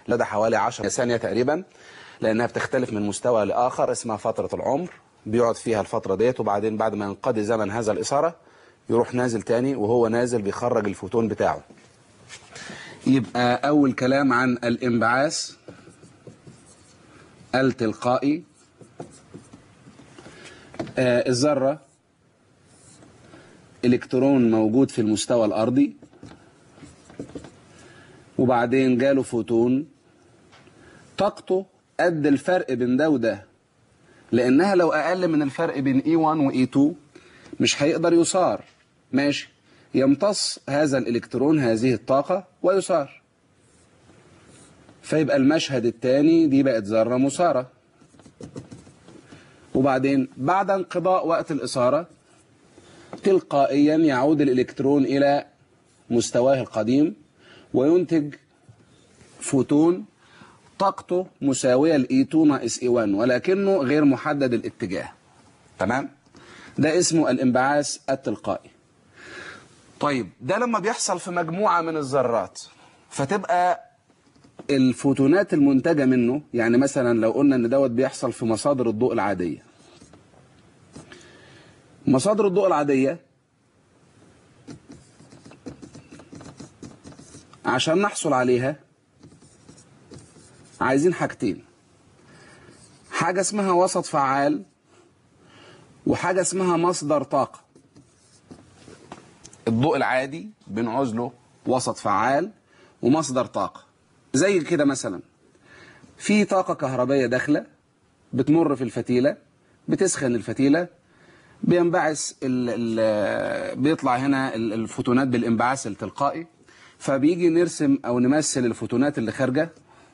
لدى حوالي 10 ثانية تقريبا لأنها بتختلف من مستوى لآخر اسمها فترة العمر بيقعد فيها الفترة ديت وبعدين بعد ما ينقضي زمن هذا الإثارة يروح نازل تاني وهو نازل بيخرج الفوتون بتاعه يبقى أول كلام عن الانبعاث التلقائي آه الذرة إلكترون موجود في المستوى الأرضي وبعدين جاله فوتون طاقته قد الفرق بين ده وده لأنها لو أقل من الفرق بين E1 و E2 مش هيقدر يصار ماشي يمتص هذا الإلكترون هذه الطاقة ويصار فيبقى المشهد الثاني دي بقت ذرة مثارة وبعدين بعد انقضاء وقت الإثارة تلقائيا يعود الإلكترون إلى مستواه القديم وينتج فوتون طاقته مساوية ل E2 ناقص E1 ولكنه غير محدد الاتجاه تمام ده اسمه الانبعاث التلقائي طيب ده لما بيحصل في مجموعة من الذرات فتبقى الفوتونات المنتجة منه يعني مثلا لو قلنا ان دوت بيحصل في مصادر الضوء العادية مصادر الضوء العادية عشان نحصل عليها عايزين حاجتين حاجة اسمها وسط فعال وحاجة اسمها مصدر طاقة الضوء العادي بنعوز له وسط فعال ومصدر طاقة زي كده مثلا في طاقة كهربية داخلة بتمر في الفتيلة بتسخن الفتيلة بينبعث ال ال بيطلع هنا الفوتونات بالانبعاث التلقائي فبيجي نرسم او نمثل الفوتونات اللي خارجه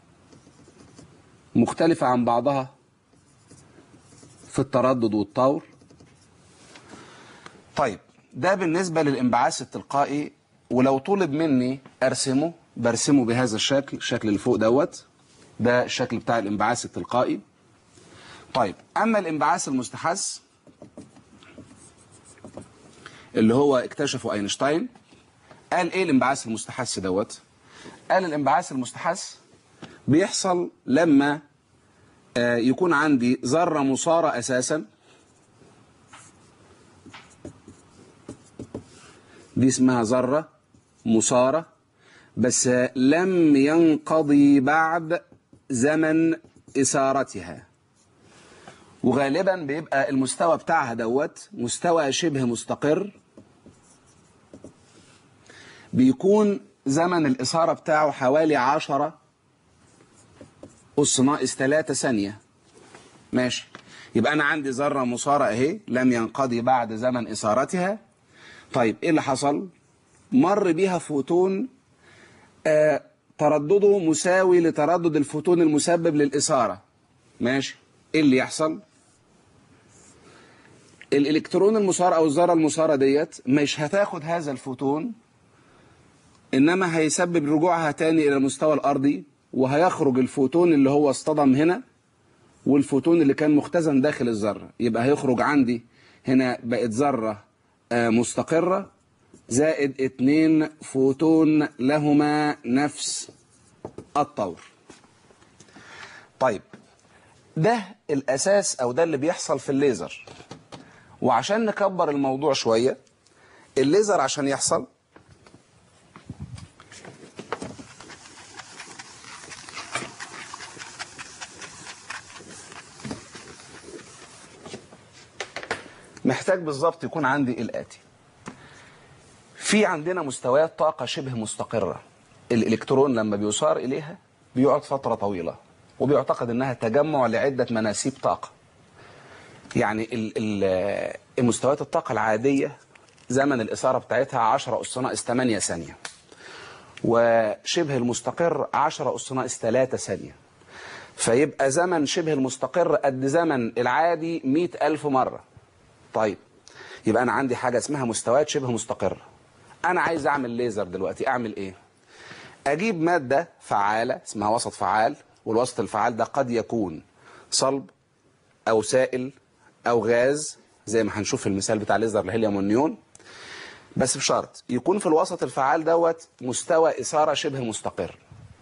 مختلفة عن بعضها في التردد والطور طيب ده بالنسبة للانبعاث التلقائي ولو طلب مني ارسمه برسمه بهذا الشكل الشكل اللي فوق دوت ده الشكل بتاع الانبعاث التلقائي طيب اما الانبعاث المستحث اللي هو اكتشفه اينشتاين قال ايه الانبعاث المستحث دوت قال الانبعاث المستحث بيحصل لما آه يكون عندي ذرة مثارة اساسا دي اسمها ذرة مثارة بس لم ينقضي بعد زمن إثارتها وغالبا بيبقى المستوى بتاعها دوت مستوى شبه مستقر بيكون زمن الإثارة بتاعه حوالي عشرة أس ناقص ثلاثة ثانية ماشي يبقى أنا عندي ذرة مثارة أهي لم ينقضي بعد زمن إثارتها طيب إيه اللي حصل؟ مر بيها فوتون آه تردده مساوي لتردد الفوتون المسبب للإثارة ماشي إيه اللي يحصل؟ الإلكترون المثار أو الذرة المثارة ديت مش هتاخد هذا الفوتون إنما هيسبب رجوعها تاني إلى المستوى الأرضي وهيخرج الفوتون اللي هو اصطدم هنا والفوتون اللي كان مختزن داخل الذرة يبقى هيخرج عندي هنا بقت ذرة مستقرة زائد اتنين فوتون لهما نفس الطور طيب ده الأساس أو ده اللي بيحصل في الليزر وعشان نكبر الموضوع شوية الليزر عشان يحصل محتاج بالظبط يكون عندي الآتي في عندنا مستويات طاقة شبه مستقرة الإلكترون لما بيصار إليها بيقعد فترة طويلة وبيعتقد أنها تجمع لعدة مناسيب طاقة يعني ال ال المستويات الطاقة العادية زمن الإثارة بتاعتها 10 أس ناقص 8 ثانية وشبه المستقر 10 أس ناقص 3 ثانية فيبقى زمن شبه المستقر قد زمن العادي 100 ألف مرة طيب يبقى أنا عندي حاجة اسمها مستويات شبه مستقرة أنا عايز أعمل ليزر دلوقتي أعمل إيه أجيب مادة فعالة اسمها وسط فعال والوسط الفعال ده قد يكون صلب أو سائل أو غاز زي ما هنشوف في المثال بتاع ليزر الهيليوم والنيون بس بشرط يكون في الوسط الفعال دوت مستوى إثارة شبه مستقر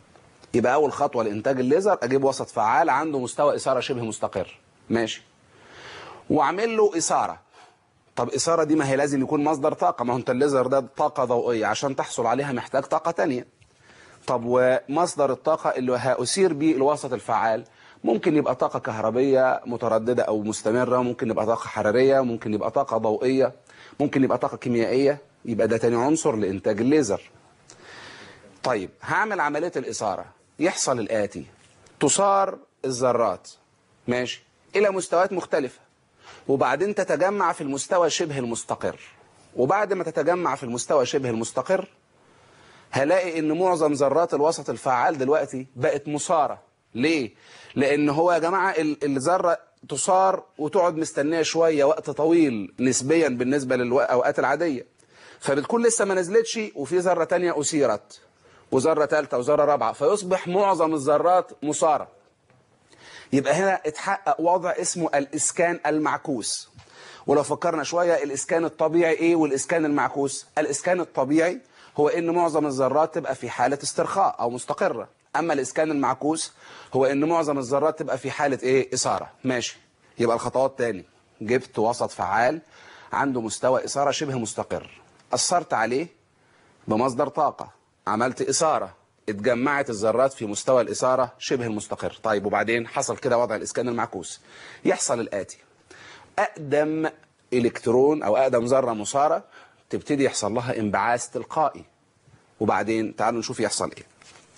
يبقى اول خطوه لانتاج الليزر اجيب وسط فعال عنده مستوى اثاره شبه مستقر ماشي واعمل له اثاره طب اثاره دي ما هي لازم يكون مصدر طاقه ما هو انت الليزر ده طاقه ضوئيه عشان تحصل عليها محتاج طاقه تانية طب ومصدر الطاقه اللي هاثير بيه الوسط الفعال ممكن يبقى طاقه كهربيه متردده او مستمره ممكن يبقى طاقه حراريه ممكن يبقى طاقه ضوئيه ممكن يبقى طاقه كيميائيه يبقى ده تاني عنصر لانتاج الليزر طيب هعمل عمليه الاثاره يحصل الاتي تصار الذرات ماشي الى مستويات مختلفه وبعدين تتجمع في المستوى شبه المستقر وبعد ما تتجمع في المستوى شبه المستقر هلاقي ان معظم ذرات الوسط الفعال دلوقتي بقت مثاره ليه لان هو يا جماعه ال- الذره تصار وتقعد مستنيه شويه وقت طويل نسبيا بالنسبه للاوقات العاديه فبتكون لسه ما نزلتش وفي ذره تانية اثيرت وذره ثالثه وذره رابعه فيصبح معظم الذرات مثاره يبقى هنا اتحقق وضع اسمه الإسكان المعكوس ولو فكرنا شوية الإسكان الطبيعي إيه والإسكان المعكوس الإسكان الطبيعي هو إن معظم الذرات تبقى في حالة استرخاء أو مستقرة أما الإسكان المعكوس هو إن معظم الذرات تبقى في حالة إيه إثارة ماشي يبقى الخطوات تاني جبت وسط فعال عنده مستوى إثارة شبه مستقر أثرت عليه بمصدر طاقة عملت إثارة اتجمعت الذرات في مستوى الإثارة شبه المستقر طيب وبعدين حصل كده وضع الإسكان المعكوس يحصل الآتي أقدم إلكترون أو أقدم ذرة مثارة تبتدي يحصل لها انبعاث تلقائي وبعدين تعالوا نشوف يحصل إيه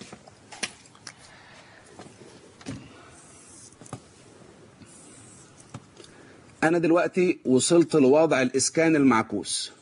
أنا دلوقتي وصلت لوضع الإسكان المعكوس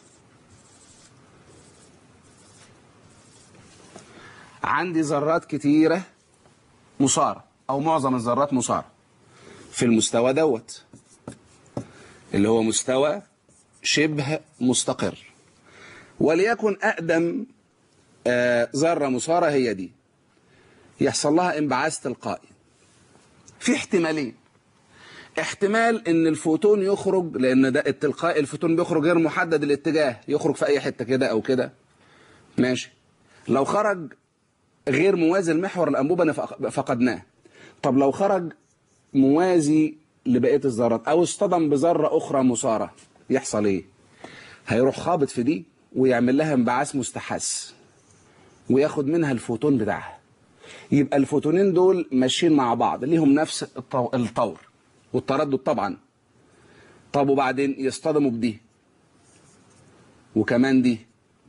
عندي ذرات كتيرة مثارة أو معظم الذرات مثارة في المستوى دوت اللي هو مستوى شبه مستقر وليكن أقدم آه، ذرة مثارة هي دي يحصل لها انبعاث تلقائي في احتمالين احتمال ان الفوتون يخرج لان ده التلقائي الفوتون بيخرج غير محدد الاتجاه يخرج في اي حتة كده او كده ماشي لو خرج غير موازي لمحور الأنبوبة نفق- فقدناه طب لو خرج موازي لبقية الذرات أو اصطدم بذرة أخرى مثارة يحصل إيه؟ هيروح خابط في دي ويعمل لها انبعاث مستحث وياخد منها الفوتون بتاعها يبقى الفوتونين دول ماشيين مع بعض ليهم نفس الطو- الطور والتردد طبعا طب وبعدين يصطدموا بدي وكمان دي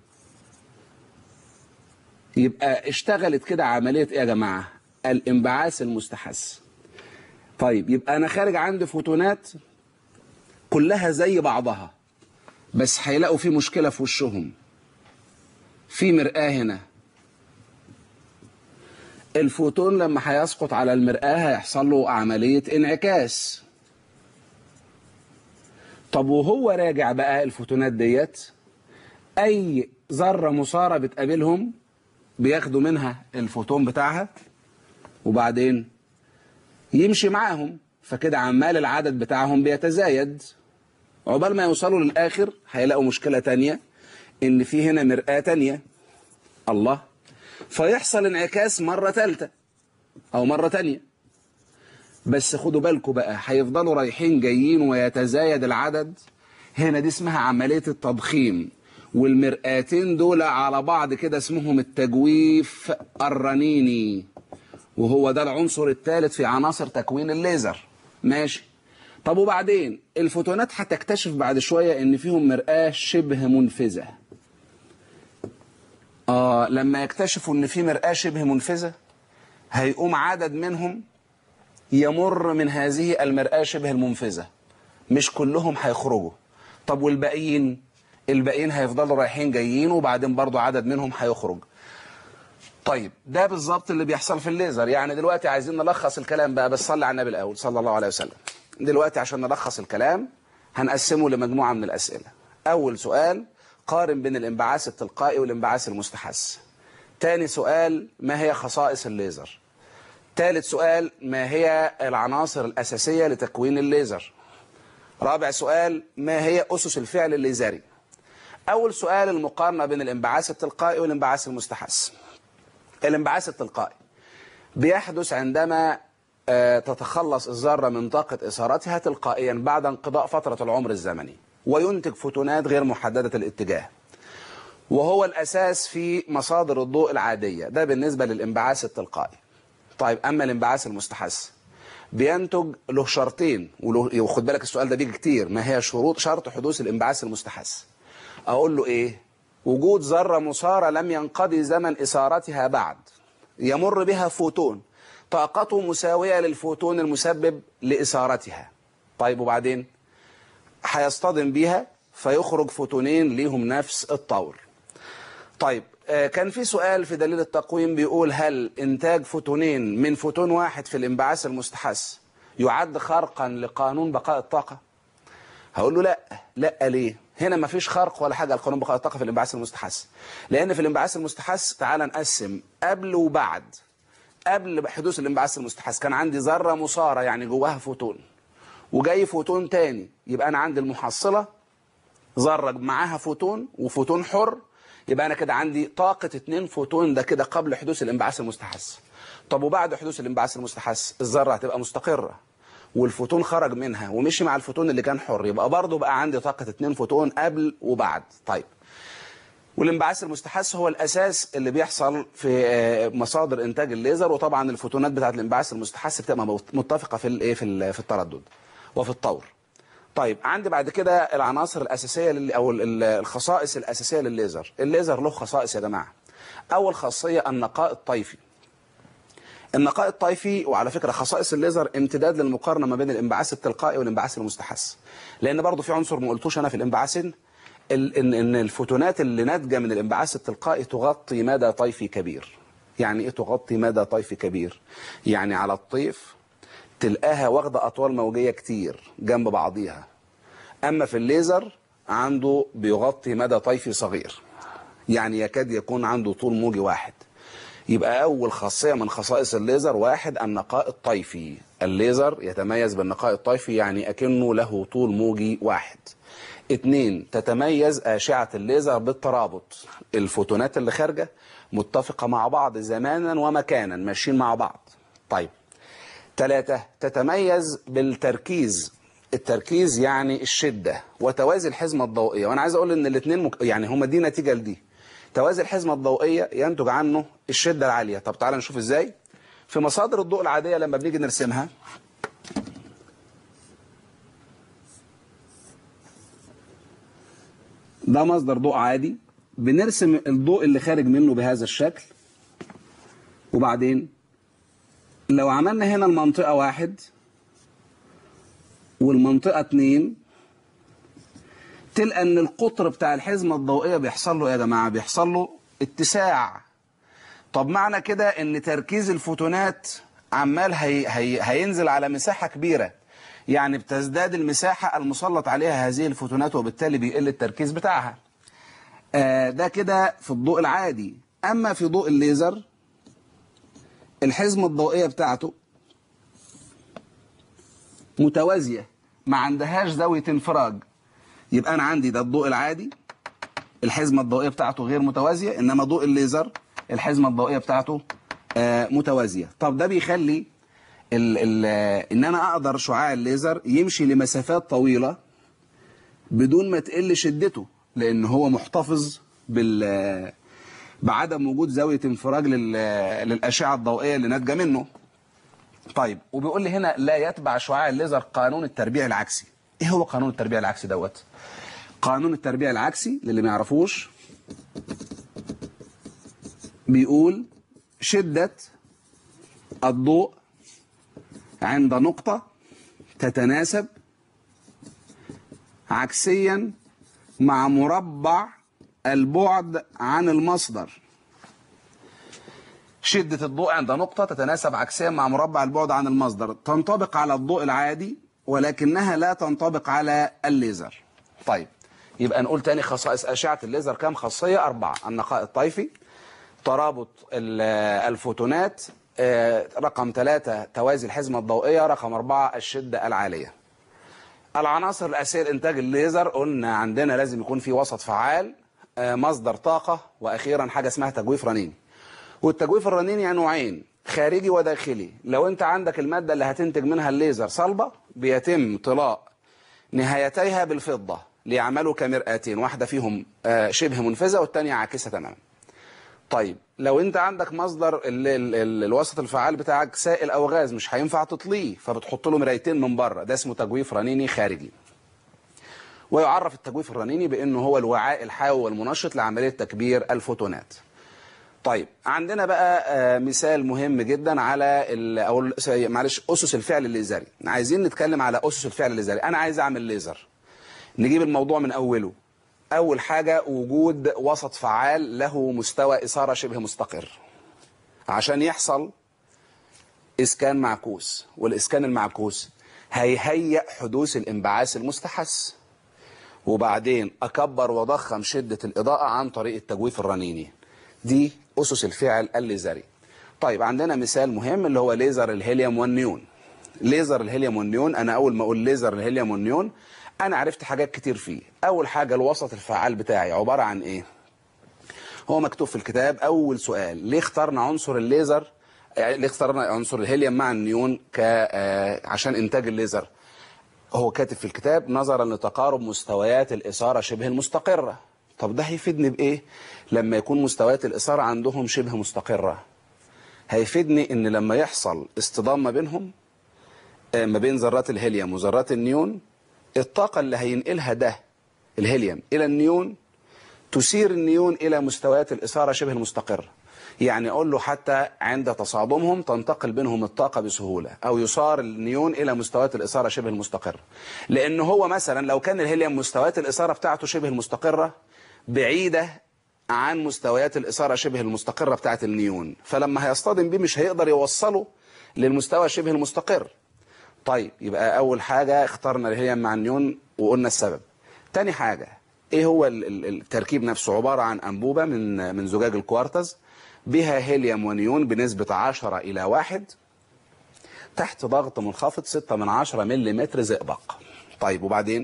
يبقى اشتغلت كده عملية ايه يا جماعة الانبعاث المستحث طيب يبقى انا خارج عندي فوتونات كلها زي بعضها بس هيلاقوا في مشكلة في وشهم في مرآة هنا الفوتون لما هيسقط على المرآة هيحصل له عملية انعكاس طب وهو راجع بقى الفوتونات ديت اي ذرة مثارة بتقابلهم بياخدوا منها الفوتون بتاعها وبعدين يمشي معاهم فكده عمال العدد بتاعهم بيتزايد عقبال ما يوصلوا للآخر هيلاقوا مشكلة تانية إن في هنا مرآة تانية الله فيحصل انعكاس مرة تالتة أو مرة تانية بس خدوا بالكم بقى هيفضلوا رايحين جايين ويتزايد العدد هنا دي اسمها عملية التضخيم والمرآتين دول على بعض كده اسمهم التجويف الرنيني وهو ده العنصر الثالث في عناصر تكوين الليزر ماشي طب وبعدين الفوتونات هتكتشف بعد شوية ان فيهم مرآة شبه منفذة آه لما يكتشفوا ان في مرآة شبه منفذة هيقوم عدد منهم يمر من هذه المرآة شبه المنفذة مش كلهم هيخرجوا طب والباقيين الباقيين هيفضلوا رايحين جايين وبعدين برضو عدد منهم هيخرج طيب ده بالظبط اللي بيحصل في الليزر يعني دلوقتي عايزين نلخص الكلام بقى بس صلي على النبي الاول صلى الله عليه وسلم دلوقتي عشان نلخص الكلام هنقسمه لمجموعة من الأسئلة أول سؤال قارن بين الانبعاث التلقائي والانبعاث المستحث تاني سؤال ما هي خصائص الليزر ثالث سؤال ما هي العناصر الأساسية لتكوين الليزر رابع سؤال ما هي أسس الفعل الليزري أول سؤال المقارنة بين الانبعاث التلقائي والانبعاث المستحث الانبعاث التلقائي بيحدث عندما آه، تتخلص الذرة من طاقة إثارتها تلقائيا بعد انقضاء فترة العمر الزمني وينتج فوتونات غير محددة الاتجاه وهو الأساس في مصادر الضوء العادية ده بالنسبة للانبعاث التلقائي طيب أما الانبعاث المستحث بينتج له شرطين وله- وخد بالك السؤال ده بيجي كتير ما هي شروط شرط حدوث الانبعاث المستحث أقول له إيه وجود ذرة مثارة لم ينقضي زمن إثارتها بعد يمر بها فوتون طاقته مساوية للفوتون المسبب لإثارتها طيب وبعدين هيصطدم بيها فيخرج فوتونين ليهم نفس الطور طيب آه، كان في سؤال في دليل التقويم بيقول هل إنتاج فوتونين من فوتون واحد في الانبعاث المستحث يعد خرقا لقانون بقاء الطاقة هقول له لا لا ليه هنا ما فيش خرق ولا حاجة لقانون بقاء الطاقة في الانبعاث المستحث لأن في الانبعاث المستحث تعال نقسم قبل وبعد قبل حدوث الانبعاث المستحث كان عندي ذرة مثارة يعني جواها فوتون وجاي فوتون تاني يبقى أنا عندي المحصلة ذرة معاها فوتون وفوتون حر يبقى أنا كده عندي طاقة اتنين فوتون ده كده قبل حدوث الانبعاث المستحث طب وبعد حدوث الانبعاث المستحث الذرة هتبقى مستقرة والفوتون خرج منها ومشي مع الفوتون اللي كان حر يبقى برضه بقى عندي طاقة اتنين فوتون قبل وبعد طيب والانبعاث المستحث هو الاساس اللي بيحصل في آه، مصادر انتاج الليزر وطبعا الفوتونات بتاعه الانبعاث المستحث بتبقى متفقه في الايه في ال- في التردد وفي الطور طيب عندي بعد كده العناصر الاساسيه لل- او ال- ال- الخصائص الاساسيه للليزر الليزر له خصائص يا جماعه اول خاصيه النقاء الطيفي النقاء الطيفي وعلى فكره خصائص الليزر امتداد للمقارنه ما بين الانبعاث التلقائي والانبعاث المستحث لان برضو في عنصر ما قلتوش انا في الانبعاث ال- ان ان الفوتونات اللي ناتجه من الانبعاث التلقائي تغطي مدى طيفي كبير يعني ايه تغطي مدى طيفي كبير يعني على الطيف تلقاها واخده اطوال موجيه كتير جنب بعضيها اما في الليزر عنده بيغطي مدى طيفي صغير يعني يكاد يكون عنده طول موجي واحد يبقى أول خاصية من خصائص الليزر واحد النقاء الطيفي الليزر يتميز بالنقاء الطيفي يعني أكنه له طول موجي واحد اتنين تتميز أشعة الليزر بالترابط الفوتونات اللي خارجة متفقة مع بعض زمانا ومكانا ماشيين مع بعض طيب ثلاثة تتميز بالتركيز التركيز يعني الشدة وتوازي الحزمة الضوئية وأنا عايز أقول إن الاثنين مك... يعني هما دي نتيجة لدي توازي الحزمة الضوئية ينتج عنه الشدة العالية طب تعالى نشوف إزاي في مصادر الضوء العادية لما بنيجي نرسمها ده مصدر ضوء عادي بنرسم الضوء اللي خارج منه بهذا الشكل وبعدين لو عملنا هنا المنطقة واحد والمنطقة اتنين تلقى ان القطر بتاع الحزمة الضوئية بيحصل له إيه يا جماعة بيحصل له اتساع طب معنى كده ان تركيز الفوتونات عمال هي هي هينزل على مساحة كبيرة يعني بتزداد المساحة المسلط عليها هذه الفوتونات وبالتالي بيقل التركيز بتاعها آه ده كده في الضوء العادي اما في ضوء الليزر الحزمة الضوئية بتاعته متوازية ما عندهاش زاوية انفراج يبقى أنا عندي ده الضوء العادي الحزمة الضوئية بتاعته غير متوازية إنما ضوء الليزر الحزمة الضوئية بتاعته آه متوازية طب ده بيخلي ال ال إن أنا أقدر شعاع الليزر يمشي لمسافات طويلة بدون ما تقل شدته لأن هو محتفظ بال بعدم وجود زاوية انفراج لل... للأشعة الضوئية اللي ناتجة منه طيب وبيقول لي هنا لا يتبع شعاع الليزر قانون التربيع العكسي ايه هو قانون التربيع العكسي دوت قانون التربيع العكسي للي ما يعرفوش بيقول شدة الضوء عند نقطة تتناسب عكسيا مع مربع البعد عن المصدر شدة الضوء عند نقطة تتناسب عكسيا مع مربع البعد عن المصدر تنطبق على الضوء العادي ولكنها لا تنطبق على الليزر طيب يبقى نقول تاني خصائص أشعة الليزر كام خاصية أربعة النقاء الطيفي ترابط الفوتونات رقم ثلاثة توازي الحزمة الضوئية رقم أربعة الشدة العالية العناصر الأساسية لإنتاج الليزر قلنا عندنا لازم يكون في وسط فعال مصدر طاقة وأخيرا حاجة اسمها تجويف رنيني والتجويف الرنيني نوعين خارجي وداخلي لو انت عندك المادة اللي هتنتج منها الليزر صلبة بيتم طلاء نهايتيها بالفضة ليعملوا كمرآتين واحدة فيهم آه، شبه منفذة والتانية عاكسة تماما طيب لو انت عندك مصدر ال ال ال الوسط الفعال بتاعك سائل او غاز مش هينفع تطليه فبتحط له مرايتين من بره ده اسمه تجويف رنيني خارجي ويعرف التجويف الرنيني بانه هو الوعاء الحيوي والمنشط لعمليه تكبير الفوتونات طيب عندنا بقى آه، مثال مهم جدا على ال او ال- س- معلش اسس الفعل الليزري عايزين نتكلم على اسس الفعل الليزري انا عايز اعمل ليزر نجيب الموضوع من اوله اول حاجه وجود وسط فعال له مستوى اثاره شبه مستقر عشان يحصل اسكان معكوس والاسكان المعكوس هيهيئ حدوث الانبعاث المستحث وبعدين اكبر واضخم شده الاضاءه عن طريق التجويف الرنيني دي اسس الفعل الليزري طيب عندنا مثال مهم اللي هو ليزر الهيليوم والنيون ليزر الهيليوم والنيون انا اول ما اقول ليزر الهيليوم والنيون انا عرفت حاجات كتير فيه اول حاجه الوسط الفعال بتاعي عباره عن ايه هو مكتوب في الكتاب اول سؤال ليه اخترنا عنصر الليزر يعني ليه اخترنا عنصر الهيليوم مع النيون ك آه، عشان انتاج الليزر هو كاتب في الكتاب نظرا لتقارب مستويات الإثارة شبه المستقرة طب ده هيفيدني بإيه لما يكون مستويات الإثارة عندهم شبه مستقرة هيفيدني إن لما يحصل اصطدام ما بينهم آه، ما بين ذرات الهيليوم وذرات النيون الطاقة اللي هينقلها ده الهيليوم إلى النيون تثير النيون إلى مستويات الإثارة شبه المستقرة يعني أقول له حتى عند تصادمهم تنتقل بينهم الطاقة بسهولة أو يصار النيون إلى مستويات الإثارة شبه المستقرة لأن هو مثلا لو كان الهيليوم مستويات الإثارة بتاعته شبه المستقرة بعيدة عن مستويات الإثارة شبه المستقرة بتاعة النيون فلما هيصطدم بيه مش هيقدر يوصله للمستوى شبه المستقر طيب يبقى أول حاجة اخترنا الهيليوم مع النيون وقلنا السبب تاني حاجة ايه هو ال- ال- التركيب نفسه عبارة عن أنبوبة من من زجاج الكوارتز بها هيليوم ونيون بنسبة 10 إلى 1 تحت ضغط منخفض 6 من 10 ملم زئبق طيب وبعدين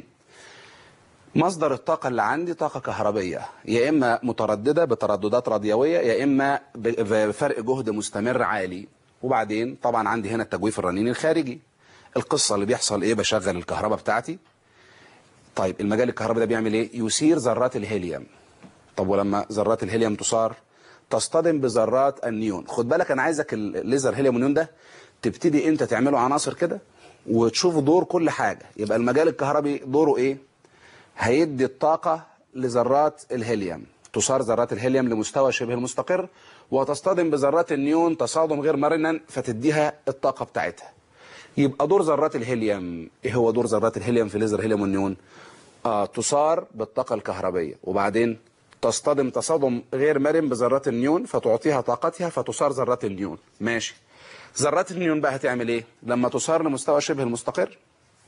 مصدر الطاقة اللي عندي طاقة كهربية يا إما مترددة بترددات راديوية يا إما ب- بفرق جهد مستمر عالي وبعدين طبعا عندي هنا التجويف الرنيني الخارجي القصة اللي بيحصل إيه بشغل الكهرباء بتاعتي طيب المجال الكهربي ده بيعمل إيه يثير ذرات الهيليوم طب ولما ذرات الهيليوم تصار تصطدم بذرات النيون خد بالك انا عايزك الليزر هيليوم والنيون ده تبتدي انت تعمله عناصر كده وتشوف دور كل حاجة يبقى المجال الكهربي دوره ايه هيدي الطاقة لذرات الهيليوم تصار ذرات الهيليوم لمستوى شبه المستقر وتصطدم بذرات النيون تصادم غير مرنا فتديها الطاقة بتاعتها يبقى دور ذرات الهيليوم ايه هو دور ذرات الهيليوم في ليزر هيليوم والنيون آه تصار بالطاقة الكهربية وبعدين تصطدم تصادم غير مرن بذرات النيون فتعطيها طاقتها فتصار ذرات النيون ماشي ذرات النيون بقى هتعمل ايه لما تصار لمستوى شبه المستقر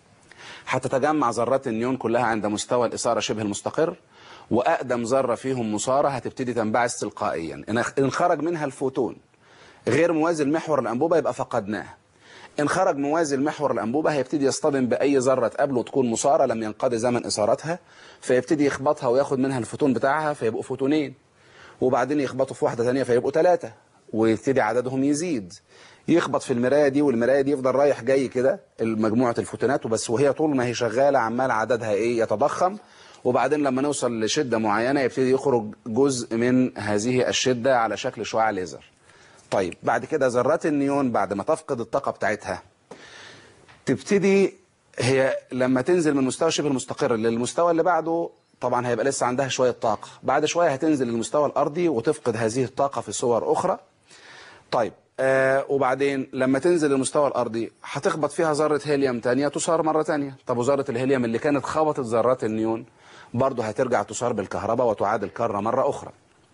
هتتجمع ذرات النيون كلها عند مستوى الإثارة شبه المستقر وأقدم ذرة فيهم مصارة هتبتدي تنبعث تلقائيا إن- إن خرج منها الفوتون غير موازي لمحور الأنبوبة يبقى فقدناه إن خرج موازي لمحور الأنبوبة هيبتدي يصطدم بأي ذرة تقابله تكون مصارة لم ينقضي زمن إثارتها فيبتدي يخبطها وياخد منها الفوتون بتاعها فيبقوا فوتونين وبعدين يخبطوا في واحدة ثانية فيبقوا ثلاثة ويبتدي عددهم يزيد يخبط في المراية دي والمراية دي يفضل رايح جاي كده مجموعة الفوتونات وبس وهي طول ما هي شغالة عمال عددها ايه يتضخم وبعدين لما نوصل لشدة معينة يبتدي يخرج جزء من هذه الشدة على شكل شعاع ليزر طيب بعد كده ذرات النيون بعد ما تفقد الطاقة بتاعتها تبتدي هي لما تنزل من مستوى شبه المستقر للمستوى اللي بعده طبعا هيبقى لسه عندها شوية طاقة بعد شوية هتنزل للمستوى الأرضي وتفقد هذه الطاقة في صور أخرى طيب آه وبعدين لما تنزل للمستوى الأرضي هتخبط فيها ذرة هيليوم تانية تصار مرة تانية طب وذرة الهيليوم اللي كانت خبطت ذرات النيون برضه هترجع تصار بالكهرباء وتعاد الكرة مرة أخرى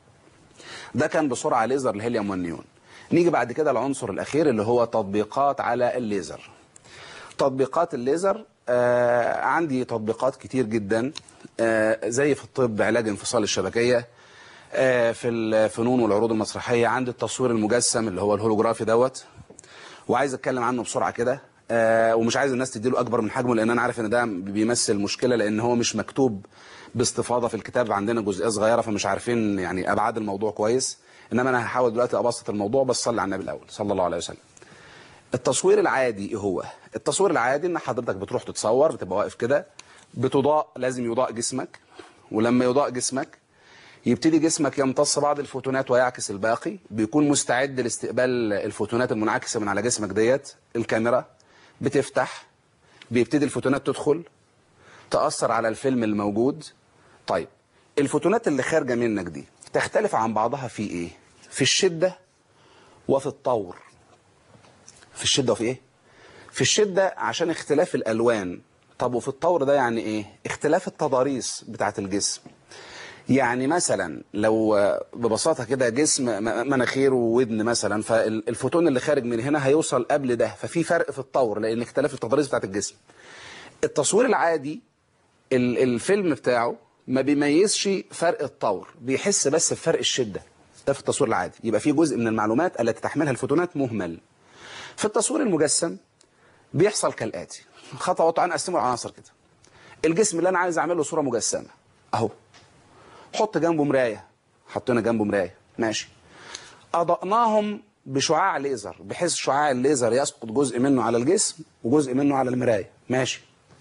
ده كان بسرعة ليزر الهيليوم والنيون نيجي بعد كده العنصر الأخير اللي هو تطبيقات على الليزر تطبيقات الليزر آه عندي تطبيقات كتير جدا آه زي في الطب علاج انفصال الشبكية آه في الفنون والعروض المسرحية عندي التصوير المجسم اللي هو الهولوجرافي دوت وعايز اتكلم عنه بسرعة كده آه ومش عايز الناس تديله اكبر من حجمه لان انا عارف ان ده بيمثل مشكلة لان هو مش مكتوب باستفاضة في الكتاب عندنا جزئية صغيرة فمش عارفين يعني ابعاد الموضوع كويس انما انا هحاول دلوقتي ابسط الموضوع بس صلي على النبي الاول صلى الله عليه وسلم التصوير العادي ايه هو التصوير العادي ان حضرتك بتروح تتصور بتبقى واقف كده بتضاء لازم يضاء جسمك ولما يضاء جسمك يبتدي جسمك يمتص بعض الفوتونات ويعكس الباقي بيكون مستعد لاستقبال الفوتونات المنعكسة من على جسمك ديت الكاميرا بتفتح بيبتدي الفوتونات تدخل تأثر على الفيلم الموجود طيب الفوتونات اللي خارجة منك دي تختلف عن بعضها في ايه في الشدة وفي الطور في الشدة وفي ايه في الشدة عشان اختلاف الالوان طب وفي الطور ده يعني ايه اختلاف التضاريس بتاعت الجسم يعني مثلا لو ببساطة كده جسم م- مناخير وودن مثلا فالفوتون اللي خارج من هنا هيوصل قبل ده ففي فرق في الطور لان اختلاف التضاريس بتاعت الجسم التصوير العادي ال- الفيلم بتاعه ما بيميزش فرق الطور بيحس بس بفرق الشدة ده في التصوير العادي يبقى في جزء من المعلومات التي تحملها الفوتونات مهمل في التصوير المجسم بيحصل كالآتي خطوات عن أقسمه العناصر كده الجسم اللي أنا عايز أعمل له صورة مجسمة أهو حط جنبه مراية حطينا جنبه مراية ماشي أضأناهم بشعاع ليزر بحيث شعاع الليزر يسقط جزء منه على الجسم وجزء منه على المراية ماشي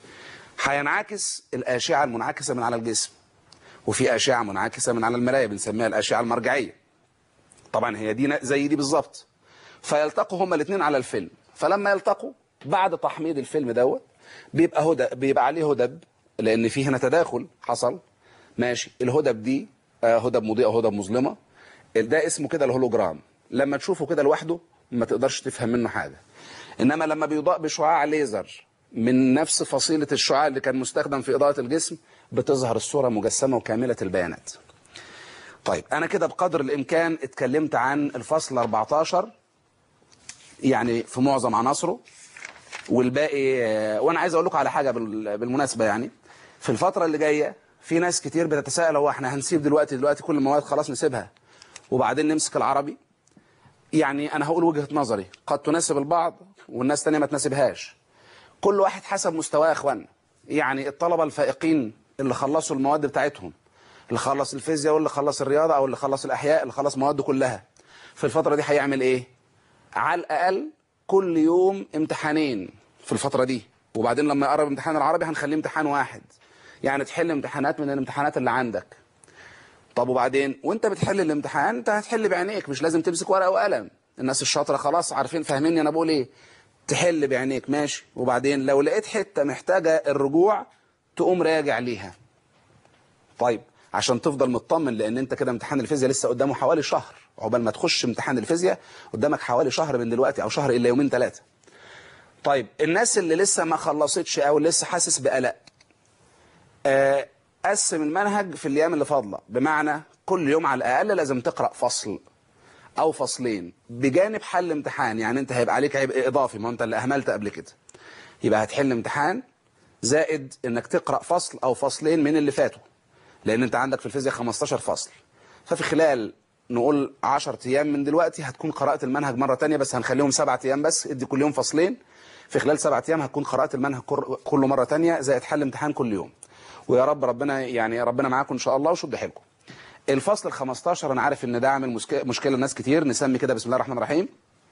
هينعكس الأشعة المنعكسة من على الجسم وفي أشعة منعكسة من على المراية بنسميها الأشعة المرجعية طبعا هي دي زي دي بالظبط فيلتقوا هما الاثنين على الفيلم فلما يلتقوا بعد تحميض الفيلم دوت بيبقى هدى بيبقى عليه هدب لان في هنا تداخل حصل ماشي الهدب دي آه، هدب مضيئه وهدب مظلمه ده اسمه كده الهولوجرام لما تشوفه كده لوحده ما تقدرش تفهم منه حاجه انما لما بيضاء بشعاع ليزر من نفس فصيله الشعاع اللي كان مستخدم في اضاءه الجسم بتظهر الصوره مجسمه وكامله البيانات طيب انا كده بقدر الامكان اتكلمت عن الفصل 14 يعني في معظم عناصره والباقي آه، وانا عايز اقول لكم على حاجه بال- بالمناسبه يعني في الفتره اللي جايه في ناس كتير بتتساءل هو احنا هنسيب دلوقتي دلوقتي كل المواد خلاص نسيبها وبعدين نمسك العربي يعني انا هقول وجهه نظري قد تناسب البعض والناس تانية ما تناسبهاش كل واحد حسب مستواه يا اخوانا يعني الطلبه الفائقين اللي خلصوا المواد بتاعتهم اللي خلص الفيزياء واللي خلص الرياضه او اللي خلص الاحياء اللي خلص مواد كلها في الفتره دي هيعمل ايه على الاقل كل يوم امتحانين في الفتره دي وبعدين لما يقرب امتحان العربي هنخليه امتحان واحد يعني تحل امتحانات من الامتحانات اللي عندك طب وبعدين وانت بتحل الامتحان انت هتحل بعينيك مش لازم تمسك ورقه وقلم الناس الشاطره خلاص عارفين فاهميني انا بقول ايه تحل بعينيك ماشي وبعدين لو لقيت حته محتاجه الرجوع تقوم راجع ليها طيب عشان تفضل مطمن لان انت كده امتحان الفيزياء لسه قدامه حوالي شهر عقبال ما تخش امتحان الفيزياء قدامك حوالي شهر من دلوقتي او شهر الا يومين ثلاثه طيب الناس اللي لسه ما خلصتش او لسه حاسس بقلق آه، قسم المنهج في الايام اللي فاضله بمعنى كل يوم على الاقل لازم تقرا فصل او فصلين بجانب حل امتحان يعني انت هيبقى عليك عبء اضافي ما انت اللي اهملت قبل كده يبقى هتحل امتحان زائد انك تقرا فصل او فصلين من اللي فاتوا لان انت عندك في الفيزياء 15 فصل ففي خلال نقول 10 ايام من دلوقتي هتكون قرات المنهج مره تانية بس هنخليهم سبعة ايام بس ادي كل يوم فصلين في خلال سبعة ايام هتكون قرات المنهج كر- كله مره تانية زائد حل امتحان كل يوم ويا رب ربنا يعني ربنا معاكم ان شاء الله وشد حيلكم الفصل ال 15 انا عارف ان ده عامل مسك- مشكله لناس كتير نسمي كده بسم الله الرحمن الرحيم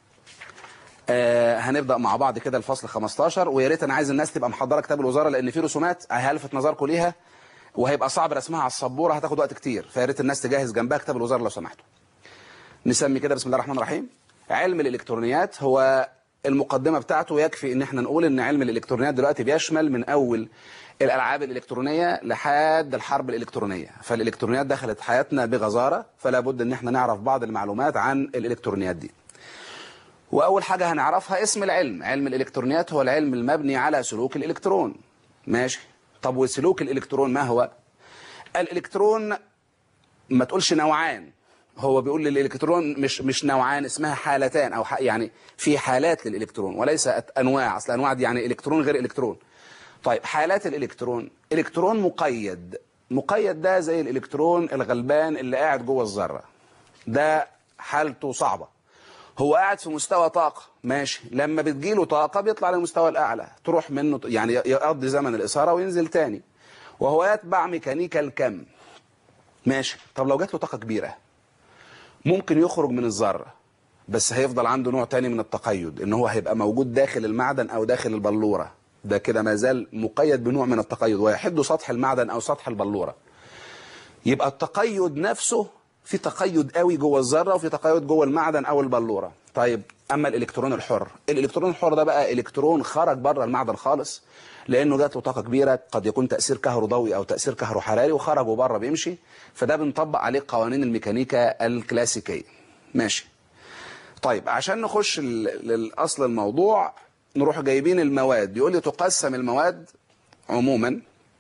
آه هنبدا مع بعض كده الفصل 15 ويا ريت انا عايز الناس تبقى محضره كتاب الوزاره لان في رسومات هلفت نظركم ليها وهيبقى صعب رسمها على السبوره هتاخد وقت كتير فيا ريت الناس تجهز جنبها كتاب الوزاره لو سمحتوا نسمي كده بسم الله الرحمن الرحيم علم الالكترونيات هو المقدمه بتاعته يكفي ان احنا نقول ان علم الالكترونيات دلوقتي بيشمل من اول الالعاب الالكترونيه لحد الحرب الالكترونيه فالالكترونيات دخلت حياتنا بغزاره فلا بد ان احنا نعرف بعض المعلومات عن الالكترونيات دي واول حاجه هنعرفها اسم العلم علم الالكترونيات هو العلم المبني على سلوك الالكترون ماشي طب وسلوك الالكترون ما هو الالكترون ما تقولش نوعان هو بيقول للالكترون مش مش نوعان اسمها حالتان او ح- يعني في حالات للالكترون وليس انواع اصل انواع دي يعني الكترون غير الكترون طيب حالات الالكترون الكترون مقيد مقيد ده زي الالكترون الغلبان اللي قاعد جوه الذره ده حالته صعبه هو قاعد في مستوى طاقة ماشي لما بتجيله طاقة بيطلع للمستوى الأعلى تروح منه يعني يقضي زمن الإثارة وينزل تاني وهو يتبع ميكانيكا الكم ماشي طب لو جات له طاقة كبيرة ممكن يخرج من الذره بس هيفضل عنده نوع تاني من التقيد ان هو هيبقى موجود داخل المعدن او داخل البلوره ده كده ما زال مقيد بنوع من التقيد ويحد سطح المعدن او سطح البلوره يبقى التقيد نفسه في تقيد قوي جوه الذره وفي تقيد جوه المعدن او البلوره طيب اما الالكترون الحر الالكترون الحر ده بقى الكترون خرج بره المعدن خالص لانه جات له طاقه كبيره قد يكون تاثير كهروضوئي او تاثير كهروحراري وخرجوا بره بيمشي فده بنطبق عليه قوانين الميكانيكا الكلاسيكيه ماشي طيب عشان نخش ال- للاصل الموضوع نروح جايبين المواد يقول لي تقسم المواد عموما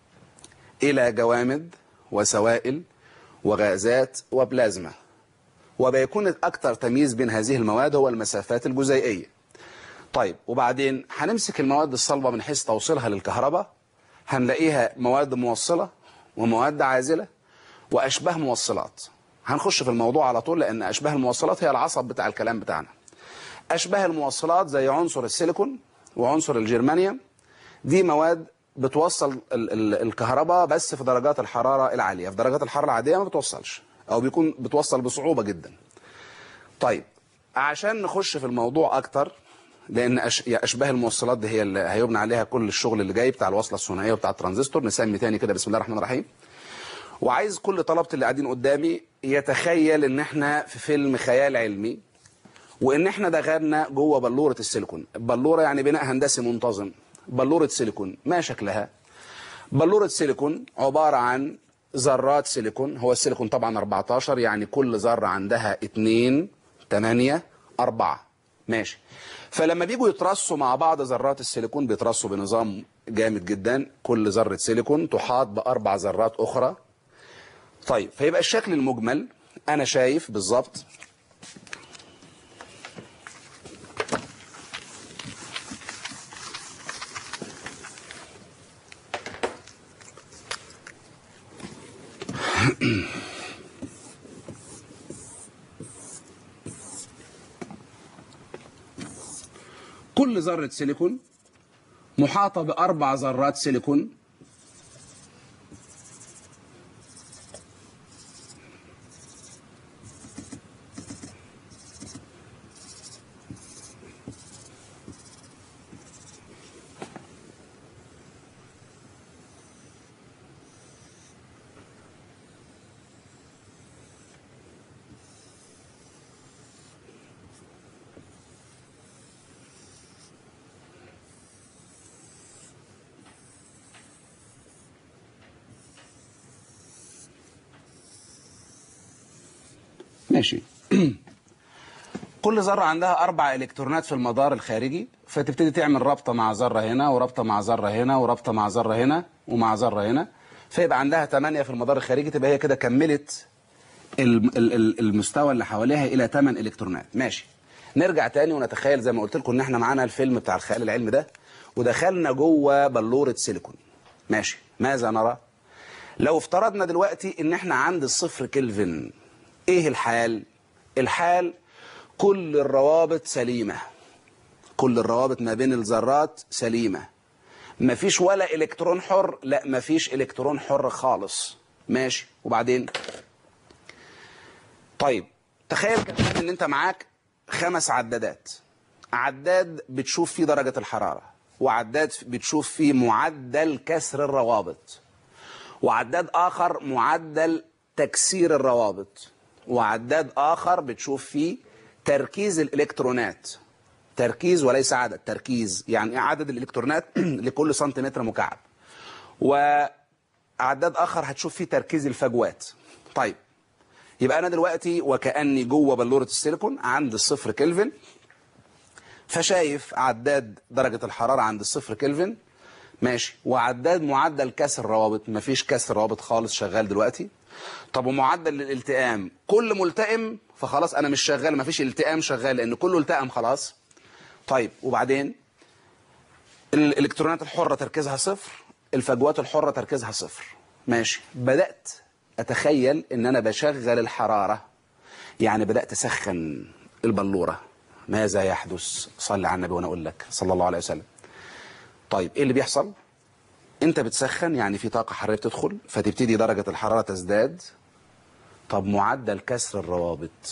الى جوامد وسوائل وغازات وبلازما وبيكون الأكثر تمييز بين هذه المواد هو المسافات الجزيئية طيب وبعدين هنمسك المواد الصلبة من حيث توصيلها للكهرباء هنلاقيها مواد موصلة ومواد عازلة وأشباه موصلات هنخش في الموضوع على طول لأن أشباه الموصلات هي العصب بتاع الكلام بتاعنا أشباه الموصلات زي عنصر السيليكون وعنصر الجرمانيوم دي مواد بتوصل ال- ال- الكهرباء بس في درجات الحرارة العالية في درجات الحرارة العادية ما بتوصلش أو بيكون بتوصل بصعوبة جدا طيب عشان نخش في الموضوع أكتر لأن أش... يا أشباه الموصلات دي هي اللي هيبنى عليها كل الشغل اللي جاي بتاع الوصلة الثنائية وبتاع الترانزستور نسمي تاني كده بسم الله الرحمن الرحيم وعايز كل طلبة اللي قاعدين قدامي يتخيل ان احنا في فيلم خيال علمي وان احنا دخلنا جوه بلوره السيليكون البلوره يعني بناء هندسي منتظم بلوره سيليكون ما شكلها بلوره سيليكون عباره عن ذرات سيليكون هو السيليكون طبعا 14 يعني كل ذره عندها 2 8 4 ماشي فلما بيجوا يترصوا مع بعض ذرات السيليكون بيترصوا بنظام جامد جدا كل ذره سيليكون تحاط باربع ذرات اخرى طيب فيبقى الشكل المجمل انا شايف بالظبط كل ذرة سيليكون محاطة بأربع ذرات سيليكون ماشي كل ذرة عندها أربع إلكترونات في المدار الخارجي فتبتدي تعمل رابطة مع ذرة هنا ورابطة مع ذرة هنا ورابطة مع ذرة هنا ومع ذرة هنا فيبقى عندها ثمانية في المدار الخارجي تبقى هي كده كملت الم- ال- ال- المستوى اللي حواليها إلى 8 إلكترونات ماشي نرجع تاني ونتخيل زي ما قلت لكم إن إحنا معانا الفيلم بتاع الخيال العلمي ده ودخلنا جوه بلورة سيليكون ماشي ماذا نرى؟ لو افترضنا دلوقتي ان احنا عند الصفر كلفن ايه الحال الحال كل الروابط سليمة كل الروابط ما بين الذرات سليمة مفيش ولا الكترون حر لا مفيش الكترون حر خالص ماشي وبعدين طيب تخيل كمان ان انت معاك خمس عدادات عداد بتشوف فيه درجة الحرارة وعداد بتشوف فيه معدل كسر الروابط وعداد آخر معدل تكسير الروابط وعداد آخر بتشوف فيه تركيز الإلكترونات تركيز وليس عدد تركيز يعني إيه عدد الإلكترونات لكل سنتيمتر مكعب وعداد آخر هتشوف فيه تركيز الفجوات طيب يبقى أنا دلوقتي وكأني جوه بلورة السيليكون عند الصفر كلفن فشايف عداد درجة الحرارة عند الصفر كلفن ماشي وعداد معدل كسر روابط مفيش كسر روابط خالص شغال دلوقتي طب ومعدل الالتئام كل ملتئم فخلاص انا مش شغال مفيش التئام شغال لان كله التئم خلاص طيب وبعدين الالكترونات الحرة تركيزها صفر الفجوات الحرة تركيزها صفر ماشي بدأت اتخيل ان انا بشغل الحرارة يعني بدأت اسخن البلورة ماذا يحدث صلي على النبي وانا اقول لك صلى الله عليه وسلم طيب ايه اللي بيحصل انت بتسخن يعني في طاقة حرارية بتدخل فتبتدي درجة الحرارة تزداد طب معدل كسر الروابط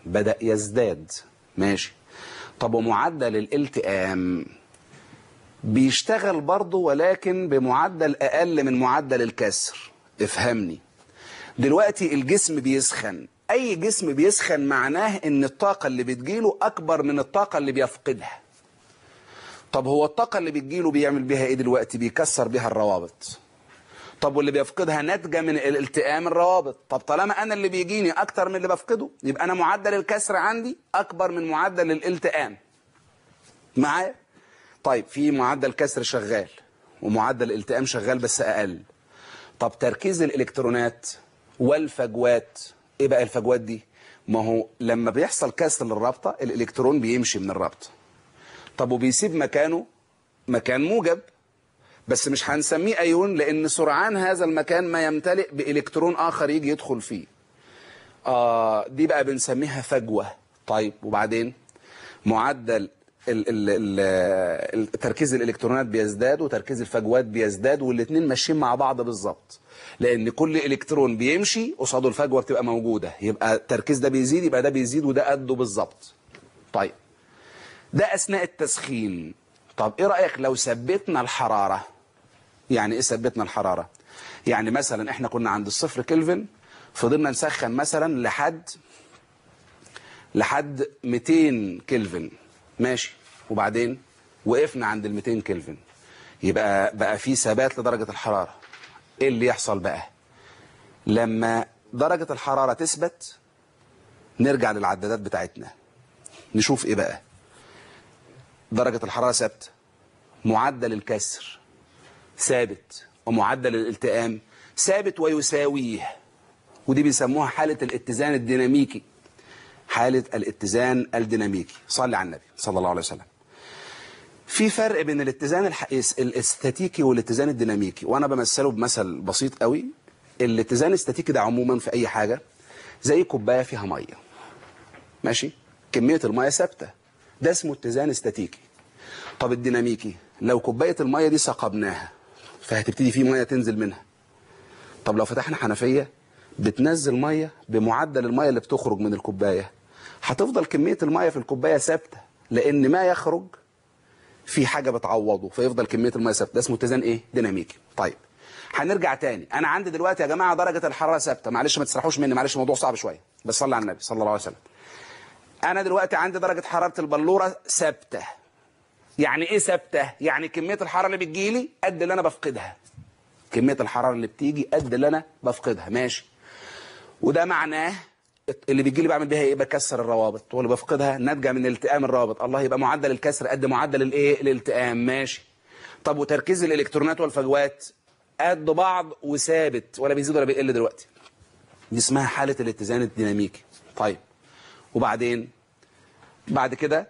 بدأ يزداد ماشي طب ومعدل الالتئام بيشتغل برضه ولكن بمعدل أقل من معدل الكسر افهمني دلوقتي الجسم بيسخن أي جسم بيسخن معناه إن الطاقة اللي بتجيله أكبر من الطاقة اللي بيفقدها طب هو الطاقة اللي بتجيله بيعمل بيها إيه دلوقتي بيكسر بيها الروابط طب واللي بيفقدها ناتجة من الالتئام الروابط طب طالما أنا اللي بيجيني أكتر من اللي بفقده يبقى أنا معدل الكسر عندي أكبر من معدل الالتئام معايا طيب في معدل كسر شغال ومعدل الالتئام شغال بس أقل طب تركيز الإلكترونات والفجوات إيه بقى الفجوات دي ما هو لما بيحصل كسر للرابطة الإلكترون بيمشي من الرابطة طب وبيسيب مكانه مكان موجب بس مش هنسميه أيون لأن سرعان هذا المكان ما يمتلئ بإلكترون آخر يجي يدخل فيه آه دي بقى بنسميها فجوة طيب وبعدين معدل ال ال ال تركيز الإلكترونات بيزداد وتركيز الفجوات بيزداد والاثنين ماشيين مع بعض بالظبط لأن كل إلكترون بيمشي قصاده الفجوة بتبقى موجودة يبقى التركيز ده بيزيد يبقى ده بيزيد وده قده بالظبط طيب ده أثناء التسخين طب إيه رأيك لو ثبتنا الحرارة يعني إيه ثبتنا الحرارة يعني مثلا إحنا كنا عند الصفر كلفن فضلنا نسخن مثلا لحد لحد 200 كلفن ماشي وبعدين وقفنا عند ال 200 كلفن يبقى بقى في ثبات لدرجة الحرارة ايه اللي يحصل بقى لما درجة الحرارة تثبت نرجع للعدادات بتاعتنا نشوف ايه بقى درجة الحرارة ثابته معدل الكسر ثابت ومعدل الالتئام ثابت ويساويه ودي بيسموها حالة الاتزان الديناميكي حالة الاتزان الديناميكي صلي على النبي صلى الله عليه وسلم في فرق بين الاتزان الح... الاستاتيكي والاتزان الديناميكي وانا بمثله بمثل بسيط قوي الاتزان الاستاتيكي ده عموما في اي حاجة زي كوباية فيها مية ماشي كمية المية ثابتة ده اسمه اتزان استاتيكي طب الديناميكي لو كوباية المية دي ثقبناها فهتبتدي في مية تنزل منها طب لو فتحنا حنفية بتنزل مية بمعدل المية اللي بتخرج من الكوباية هتفضل كمية المية في الكوباية ثابتة لأن ما يخرج في حاجة بتعوضه فيفضل كمية المية ثابتة ده اسمه اتزان ايه ديناميكي طيب هنرجع تاني انا عندي دلوقتي يا جماعة درجة الحرارة ثابتة معلش ما تسرحوش مني معلش الموضوع صعب شوية بس صلي على النبي صلى الله عليه وسلم انا دلوقتي عندي درجة حرارة البلورة ثابتة يعني ايه ثابتة يعني كمية الحرارة اللي بتجيلي قد اللي انا بفقدها كمية الحرارة اللي بتيجي قد اللي انا بفقدها ماشي وده معناه اللي بيجي لي بعمل بيها ايه بكسر الروابط واللي بفقدها ناتجه من التئام الروابط الله يبقى معدل الكسر قد معدل الايه الالتئام ماشي طب وتركيز الالكترونات والفجوات قد بعض وثابت ولا بيزيد ولا بيقل دلوقتي دي اسمها حالة الاتزان الديناميكي طيب وبعدين بعد كده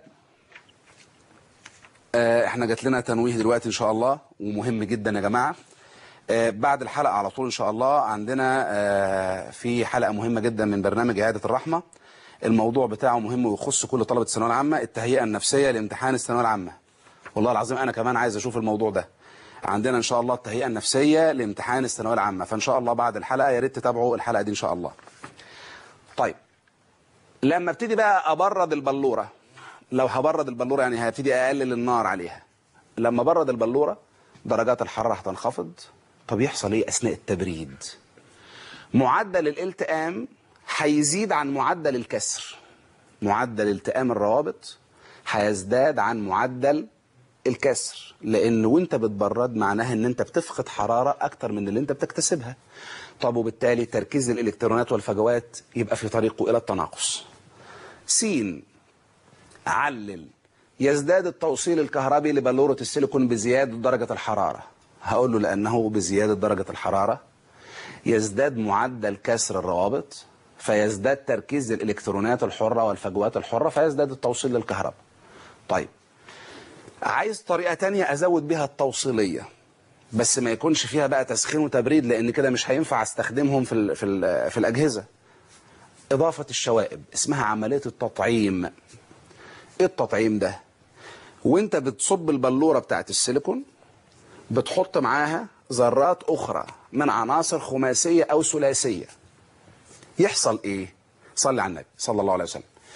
آه احنا جات لنا تنويه دلوقتي ان شاء الله ومهم جدا يا جماعه آه بعد الحلقة على طول إن شاء الله عندنا آه في حلقة مهمة جدا من برنامج عيادة الرحمة الموضوع بتاعه مهم ويخص كل طلبة الثانوية العامة التهيئة النفسية لامتحان الثانوية العامة والله العظيم أنا كمان عايز أشوف الموضوع ده عندنا إن شاء الله التهيئة النفسية لامتحان الثانوية العامة فإن شاء الله بعد الحلقة يا ريت تتابعوا الحلقة دي إن شاء الله طيب لما ابتدي بقى أبرد البلورة لو هبرد البلورة يعني هبتدي أقلل النار عليها لما برد البلورة درجات الحرارة هتنخفض طب يحصل ايه اثناء التبريد معدل الالتئام هيزيد عن معدل الكسر معدل التئام الروابط هيزداد عن معدل الكسر لان وانت بتبرد معناها ان انت بتفقد حرارة اكتر من اللي انت بتكتسبها طب وبالتالي تركيز الالكترونات والفجوات يبقى في طريقه الى التناقص س علل يزداد التوصيل الكهربي لبلورة السيليكون بزيادة درجة الحرارة هقول له لأنه بزيادة درجة الحرارة يزداد معدل كسر الروابط فيزداد تركيز الإلكترونات الحرة والفجوات الحرة فيزداد التوصيل للكهرباء طيب عايز طريقة تانية أزود بها التوصيلية بس ما يكونش فيها بقى تسخين وتبريد لأن كده مش هينفع استخدمهم في, ال في, ال في الأجهزة إضافة الشوائب اسمها عملية التطعيم إيه التطعيم ده وانت بتصب البلورة بتاعت السيليكون بتحط معاها ذرات أخرى من عناصر خماسية أو ثلاثية يحصل إيه؟ صلي على النبي صلى الله عليه وسلم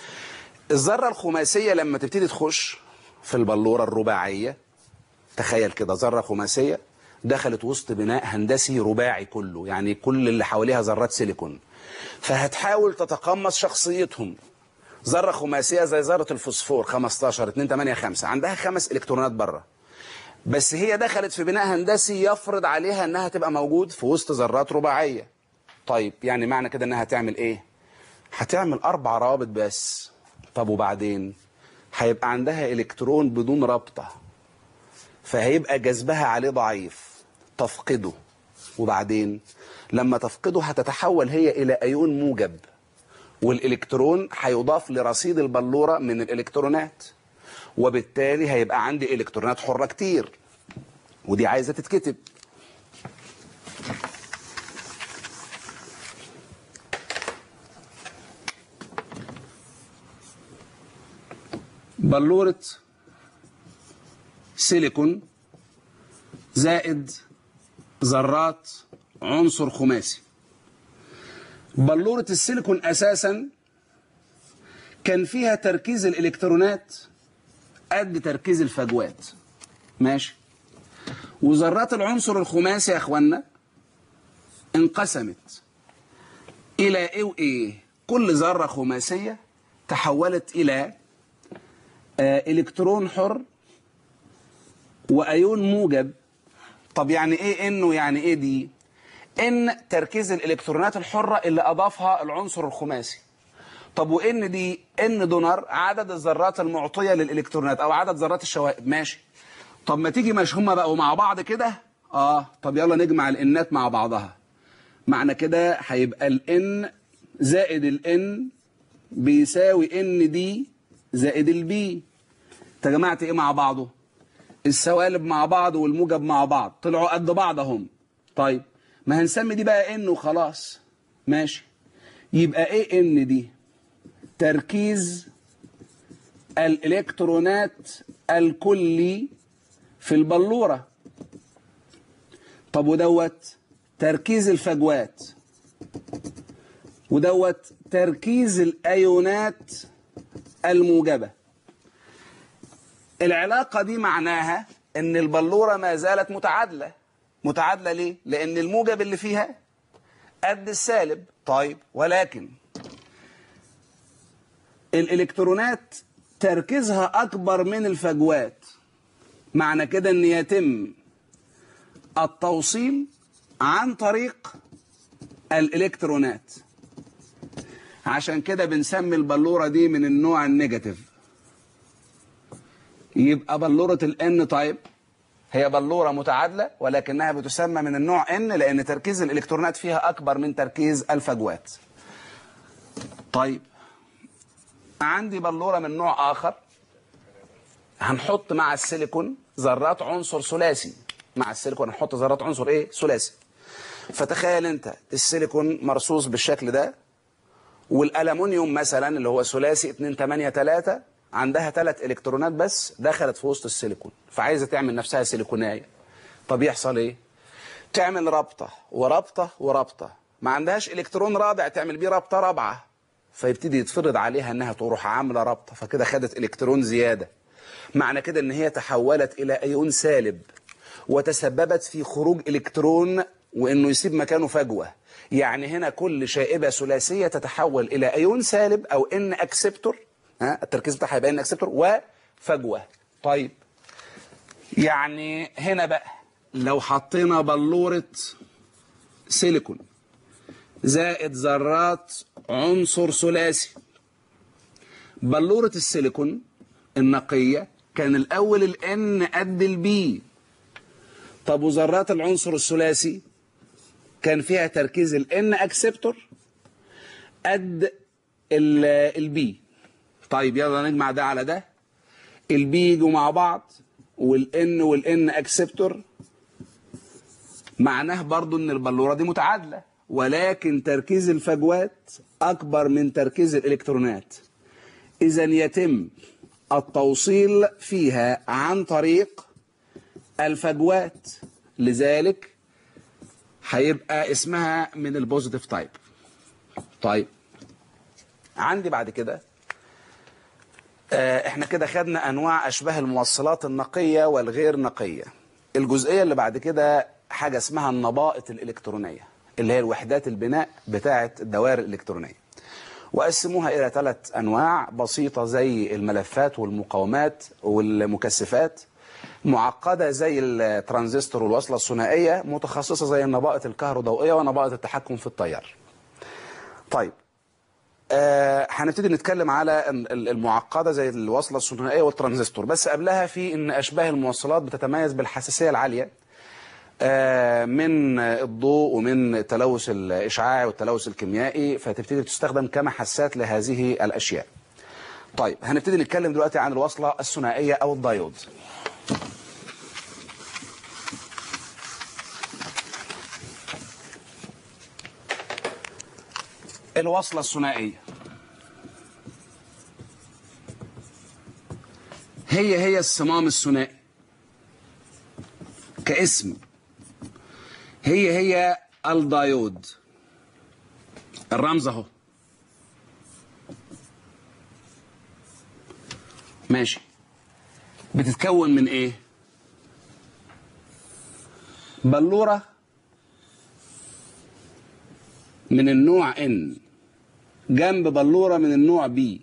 الذرة الخماسية لما تبتدي تخش في البلورة الرباعية تخيل كده ذرة خماسية دخلت وسط بناء هندسي رباعي كله يعني كل اللي حواليها ذرات سيليكون فهتحاول تتقمص شخصيتهم ذرة خماسية زي ذرة الفوسفور 15 2 8 5 عندها خمس الكترونات بره بس هي دخلت في بناء هندسي يفرض عليها انها تبقى موجود في وسط ذرات رباعية طيب يعني معنى كده انها هتعمل ايه هتعمل اربع روابط بس طب وبعدين هيبقى عندها الكترون بدون رابطة فهيبقى جذبها عليه ضعيف تفقده وبعدين لما تفقده هتتحول هي الى ايون موجب والالكترون هيضاف لرصيد البلورة من الالكترونات وبالتالي هيبقى عندي الكترونات حرة كتير ودي عايزة تتكتب بلورة سيليكون زائد ذرات عنصر خماسي بلورة السيليكون أساسا كان فيها تركيز الإلكترونات قد تركيز الفجوات ماشي وذرات العنصر الخماسي يا اخوانا انقسمت الى ايه وايه كل ذره خماسيه تحولت الى آه الكترون حر وايون موجب طب يعني ايه انه يعني ايه دي ان تركيز الالكترونات الحره اللي اضافها العنصر الخماسي طب وان دي ان دونر عدد الذرات المعطيه للالكترونات او عدد ذرات الشوائب ماشي طب ما تيجي مش هما بقوا مع بعض كده اه طب يلا نجمع الانات مع بعضها معنى كده هيبقى الان زائد الان بيساوي ان دي زائد البي انت جمعت ايه مع بعضه السوالب مع بعض والموجب مع بعض طلعوا قد بعض اهم طيب ما هنسمي دي بقى ان وخلاص ماشي يبقى ايه ان دي تركيز الالكترونات الكلي في البلورة طب ودوت تركيز الفجوات ودوت تركيز الايونات الموجبة العلاقة دي معناها ان البلورة ما زالت متعادلة متعادلة ليه؟ لان الموجب اللي فيها قد السالب طيب ولكن الالكترونات تركيزها اكبر من الفجوات معنى كده ان يتم التوصيل عن طريق الالكترونات عشان كده بنسمي البلورة دي من النوع النيجاتيف يبقى بلورة الان تايب هي بلورة متعادلة ولكنها بتسمى من النوع ان لان تركيز الالكترونات فيها اكبر من تركيز الفجوات طيب عندي بلورة من نوع آخر هنحط مع السيليكون ذرات عنصر ثلاثي مع السيليكون هنحط ذرات عنصر ايه ثلاثي فتخيل انت السيليكون مرصوص بالشكل ده والالومنيوم مثلا اللي هو ثلاثي 2 8 3 عندها ثلاث الكترونات بس دخلت في وسط السيليكون فعايزه تعمل نفسها سيليكونايه طب يحصل ايه تعمل رابطه ورابطه ورابطه ما عندهاش الكترون رابع تعمل بيه رابطه رابعه فيبتدي يتفرض عليها انها تروح عامله رابطه فكده خدت الكترون زياده معنى كده ان هي تحولت الى ايون سالب وتسببت في خروج الكترون وانه يسيب مكانه فجوه يعني هنا كل شائبه ثلاثيه تتحول الى ايون سالب او ان اكسبتور ها التركيز بتاعها يبقى ان اكسبتور وفجوه طيب يعني هنا بقى لو حطينا بلوره سيليكون زائد ذرات عنصر ثلاثي بلورة السيليكون النقية كان الأول الان قد البي طب وذرات العنصر الثلاثي كان فيها تركيز الان اكسبتور قد البي طيب يلا نجمع ده على ده البي يجوا مع بعض والان والان اكسبتور معناه برضو ان البلورة دي متعادلة ولكن تركيز الفجوات أكبر من تركيز الإلكترونات إذا يتم التوصيل فيها عن طريق الفجوات لذلك هيبقى اسمها من البوزيتيف تايب طيب عندي بعد كده آه، احنا كده خدنا انواع اشباه الموصلات النقيه والغير نقيه الجزئيه اللي بعد كده حاجه اسمها النبائط الالكترونيه اللي هي الوحدات البناء بتاعه الدوائر الالكترونيه وقسموها الى ثلاث انواع بسيطه زي الملفات والمقاومات والمكثفات معقده زي الترانزستور والوصله الثنائيه متخصصه زي النبائط الكهروضوئيه ونبائط التحكم في التيار طيب آه، هنبتدي نتكلم على ال- ال- المعقده زي الوصله الثنائيه والترانزستور بس قبلها في ان اشباه الموصلات بتتميز بالحساسيه العاليه آه، من الضوء ومن التلوث الاشعاعي والتلوث الكيميائي فتبتدي تستخدم كمحسات لهذه الاشياء. طيب هنبتدي نتكلم دلوقتي عن الوصله الثنائيه او الدايود. الوصله الثنائيه هي هي الصمام الثنائي كاسم هي هي الدايود الرمز اهو ماشي بتتكون من ايه بلوره من النوع ان جنب بلوره من النوع بي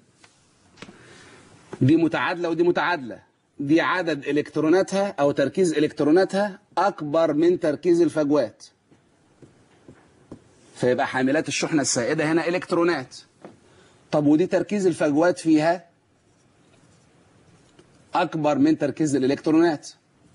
دي متعادله ودي متعادله دي عدد الكتروناتها او تركيز الكتروناتها اكبر من تركيز الفجوات فيبقى حاملات الشحنه السائده هنا الكترونات طب ودي تركيز الفجوات فيها اكبر من تركيز الالكترونات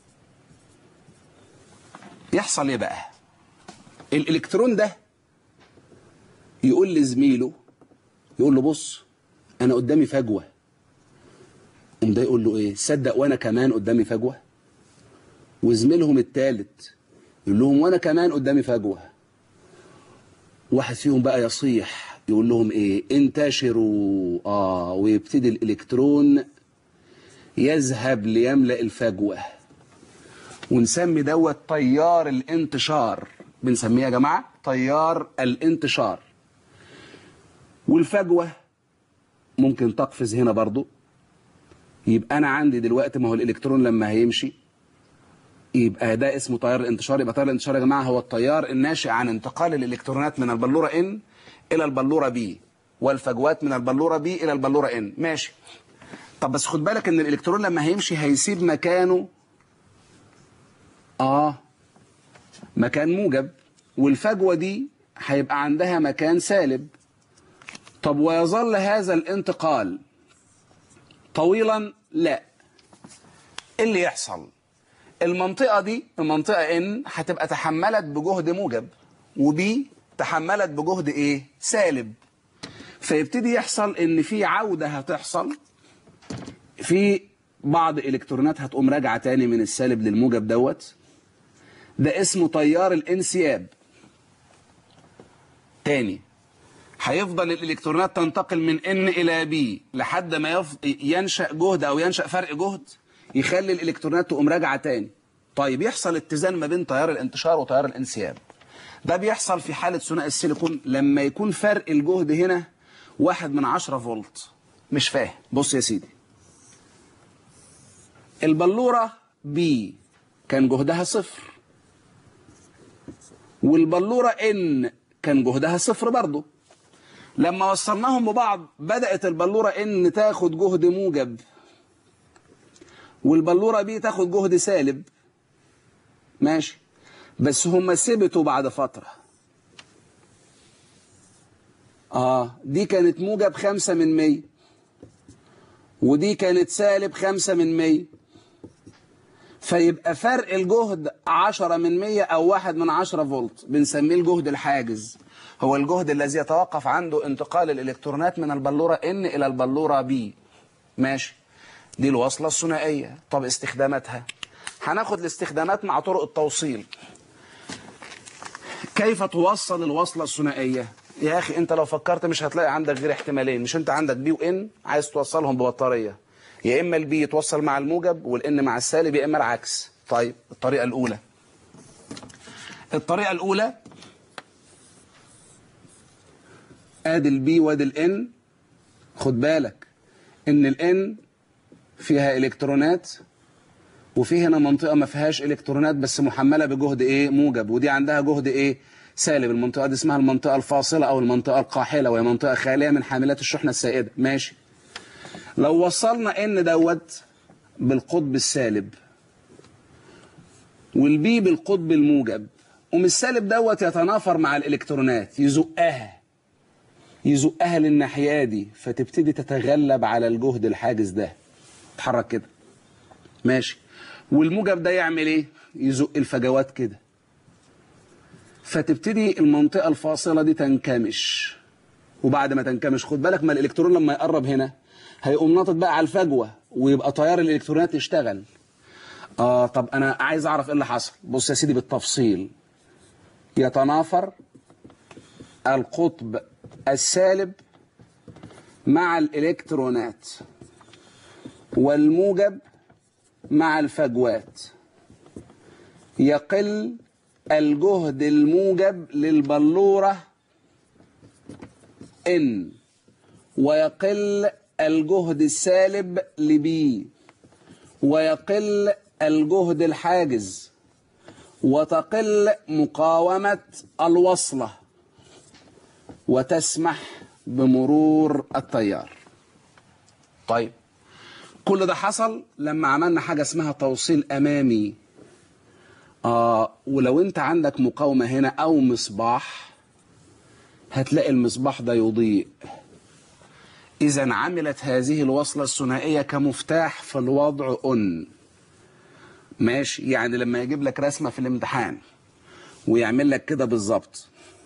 يحصل ايه بقى الالكترون ده يقول لزميله يقول له بص انا قدامي فجوه قوم ده يقول له ايه صدق وانا كمان قدامي فجوه وزميلهم التالت يقول لهم وانا كمان قدامي فجوه واحد فيهم بقى يصيح يقول لهم ايه انتشروا اه ويبتدي الالكترون يذهب ليملأ الفجوه ونسمي دوت تيار الانتشار بنسميه يا جماعه تيار الانتشار والفجوه ممكن تقفز هنا برضو يبقى انا عندي دلوقتي ما هو الالكترون لما هيمشي يبقى ده اسمه تيار الانتشار يبقى تيار الانتشار يا جماعه هو التيار الناشئ عن انتقال الالكترونات من البلوره ان الى البلوره بي والفجوات من البلوره بي الى البلوره ان ماشي طب بس خد بالك ان الالكترون لما هيمشي هيسيب مكانه اه مكان موجب والفجوه دي هيبقى عندها مكان سالب طب ويظل هذا الانتقال طويلا لا إيه اللي يحصل المنطقة دي المنطقة ان هتبقى تحملت بجهد موجب وبي تحملت بجهد ايه سالب فيبتدي يحصل ان في عودة هتحصل في بعض الكترونات هتقوم راجعة تاني من السالب للموجب دوت ده اسمه تيار الانسياب تاني هيفضل الالكترونات تنتقل من ان الى بي لحد ما يف... ينشا جهد او ينشا فرق جهد يخلي الالكترونات تقوم راجعه تاني طيب يحصل اتزان ما بين تيار الانتشار وتيار الانسياب ده بيحصل في حاله ثنائي السيليكون لما يكون فرق الجهد هنا واحد من عشرة فولت مش فاهم بص يا سيدي البلوره بي كان جهدها صفر والبلوره ان كان جهدها صفر برضه لما وصلناهم ببعض بدأت البلورة ان تاخد جهد موجب والبلورة بي تاخد جهد سالب ماشي بس هم ثبتوا بعد فترة اه دي كانت موجب خمسة من مية ودي كانت سالب خمسة من مية فيبقى فرق الجهد عشرة من مية أو واحد من عشرة فولت بنسميه الجهد الحاجز هو الجهد الذي يتوقف عنده انتقال الإلكترونات من البلورة N إلى البلورة B ماشي دي الوصلة الثنائية طب استخداماتها هناخد الاستخدامات مع طرق التوصيل كيف توصل الوصلة الثنائية يا أخي أنت لو فكرت مش هتلاقي عندك غير احتمالين مش أنت عندك بي وإن عايز توصلهم ببطارية يا إما البي يتوصل مع الموجب والإن مع السالب يا إما العكس طيب الطريقة الأولى الطريقة الأولى ادي البي وادي الان خد بالك ان الان فيها الكترونات وفي هنا منطقة ما فيهاش الكترونات بس محملة بجهد ايه موجب ودي عندها جهد ايه سالب المنطقة دي اسمها المنطقة الفاصلة او المنطقة القاحلة وهي منطقة خالية من حاملات الشحنة السائدة ماشي لو وصلنا ان دوت بالقطب السالب والبي بالقطب الموجب ومن السالب دوت يتنافر مع الالكترونات يزقها يزقها للناحية دي فتبتدي تتغلب على الجهد الحاجز ده تتحرك كده ماشي والموجب ده يعمل ايه يزق الفجوات كده فتبتدي المنطقة الفاصلة دي تنكمش وبعد ما تنكمش خد بالك ما الالكترون لما يقرب هنا هيقوم ناطط بقى على الفجوة ويبقى تيار الالكترونات يشتغل اه طب انا عايز اعرف ايه اللي حصل بص يا سيدي بالتفصيل يتنافر القطب السالب مع الالكترونات والموجب مع الفجوات يقل الجهد الموجب للبلورة N ويقل الجهد السالب لبي ويقل الجهد الحاجز وتقل مقاومة الوصلة وتسمح بمرور التيار طيب كل ده حصل لما عملنا حاجة اسمها توصيل أمامي آه ولو انت عندك مقاومة هنا أو مصباح هتلاقي المصباح ده يضيء إذا عملت هذه الوصلة الثنائية كمفتاح في الوضع أن ماشي يعني لما يجيب لك رسمة في الامتحان ويعمل لك كده بالظبط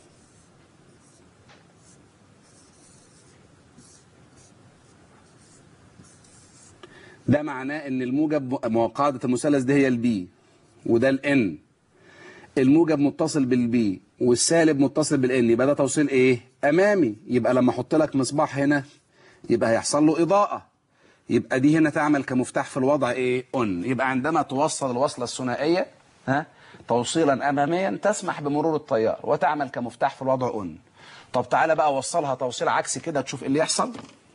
ده معناه ان الموجب قاعدة المثلث دي هي البي وده الان الموجب متصل بالبي والسالب متصل بالان يبقى ده توصيل ايه امامي يبقى لما احط لك مصباح هنا يبقى هيحصل له اضاءة يبقى دي هنا تعمل كمفتاح في الوضع ايه اون يبقى عندما توصل الوصلة الثنائية ها توصيلا اماميا تسمح بمرور التيار وتعمل كمفتاح في الوضع اون طب تعالى بقى وصلها توصيل عكسي كده تشوف ايه اللي يحصل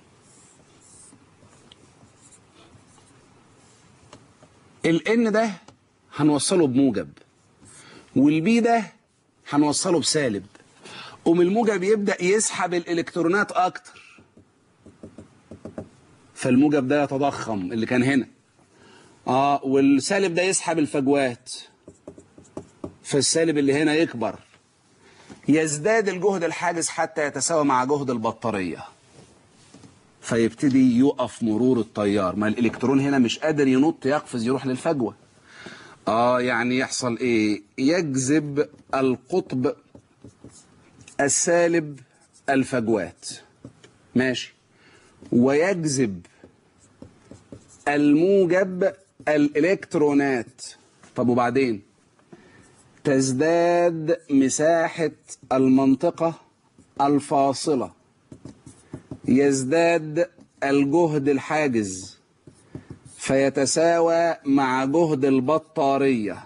الان ده هنوصله بموجب والبي ده هنوصله بسالب قوم الموجب يبدأ يسحب الالكترونات اكتر فالموجب ده يتضخم اللي كان هنا اه والسالب ده يسحب الفجوات فالسالب اللي هنا يكبر يزداد الجهد الحاجز حتى يتساوى مع جهد البطارية فيبتدي يقف مرور التيار ما الالكترون هنا مش قادر ينط يقفز يروح للفجوة اه يعني يحصل ايه يجذب القطب السالب الفجوات ماشي ويجذب الموجب الالكترونات طب وبعدين تزداد مساحة المنطقة الفاصلة يزداد الجهد الحاجز فيتساوى مع جهد البطارية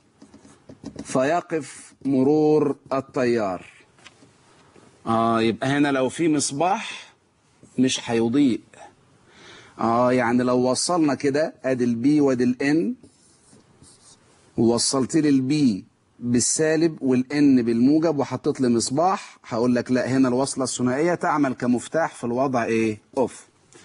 فيقف مرور التيار آه يبقى هنا لو في مصباح مش هيضيء اه يعني لو وصلنا كده ادي البي وادي الان ووصلت لي البي بالسالب والان بالموجب وحطيت لي مصباح هقول لك لا هنا الوصله الثنائيه تعمل كمفتاح في الوضع ايه اوف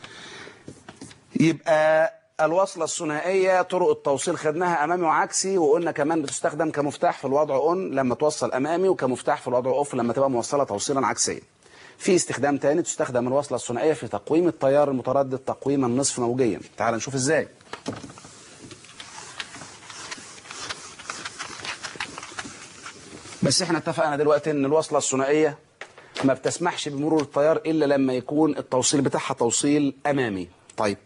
يبقى الوصلة الثنائية طرق التوصيل خدناها أمامي وعكسي وقلنا كمان بتستخدم كمفتاح في الوضع أون لما توصل أمامي وكمفتاح في الوضع أوف لما تبقى موصلة توصيلا عكسيا في استخدام تاني تستخدم الوصلة الثنائية في تقويم التيار المتردد تقويما نصف موجيا تعال نشوف ازاي بس احنا اتفقنا دلوقتي ان الوصلة الثنائية ما بتسمحش بمرور التيار الا لما يكون التوصيل بتاعها توصيل امامي طيب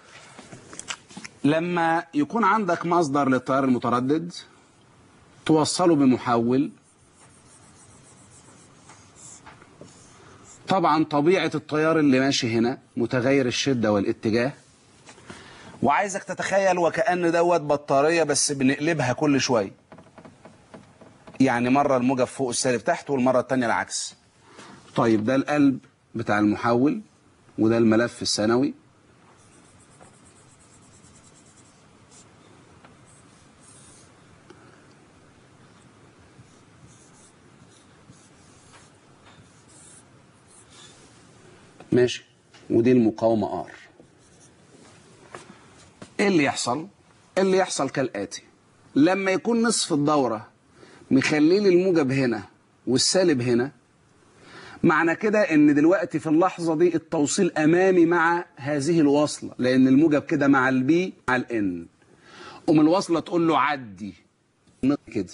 لما يكون عندك مصدر للتيار المتردد توصله بمحول طبعا طبيعة التيار اللي ماشي هنا متغير الشدة والاتجاه وعايزك تتخيل وكأن دوت بطارية بس بنقلبها كل شوية يعني مرة الموجب فوق السالب تحت والمرة التانية العكس طيب ده القلب بتاع المحول وده الملف الثانوي ماشي ودي المقاومة ار ايه اللي يحصل اللي يحصل كالآتي لما يكون نصف الدورة مخلي لي الموجب هنا والسالب هنا معنى كده ان دلوقتي في اللحظة دي التوصيل امامي مع هذه الوصلة لان الموجب كده مع البي مع الان قوم الوصلة تقول له عدي كده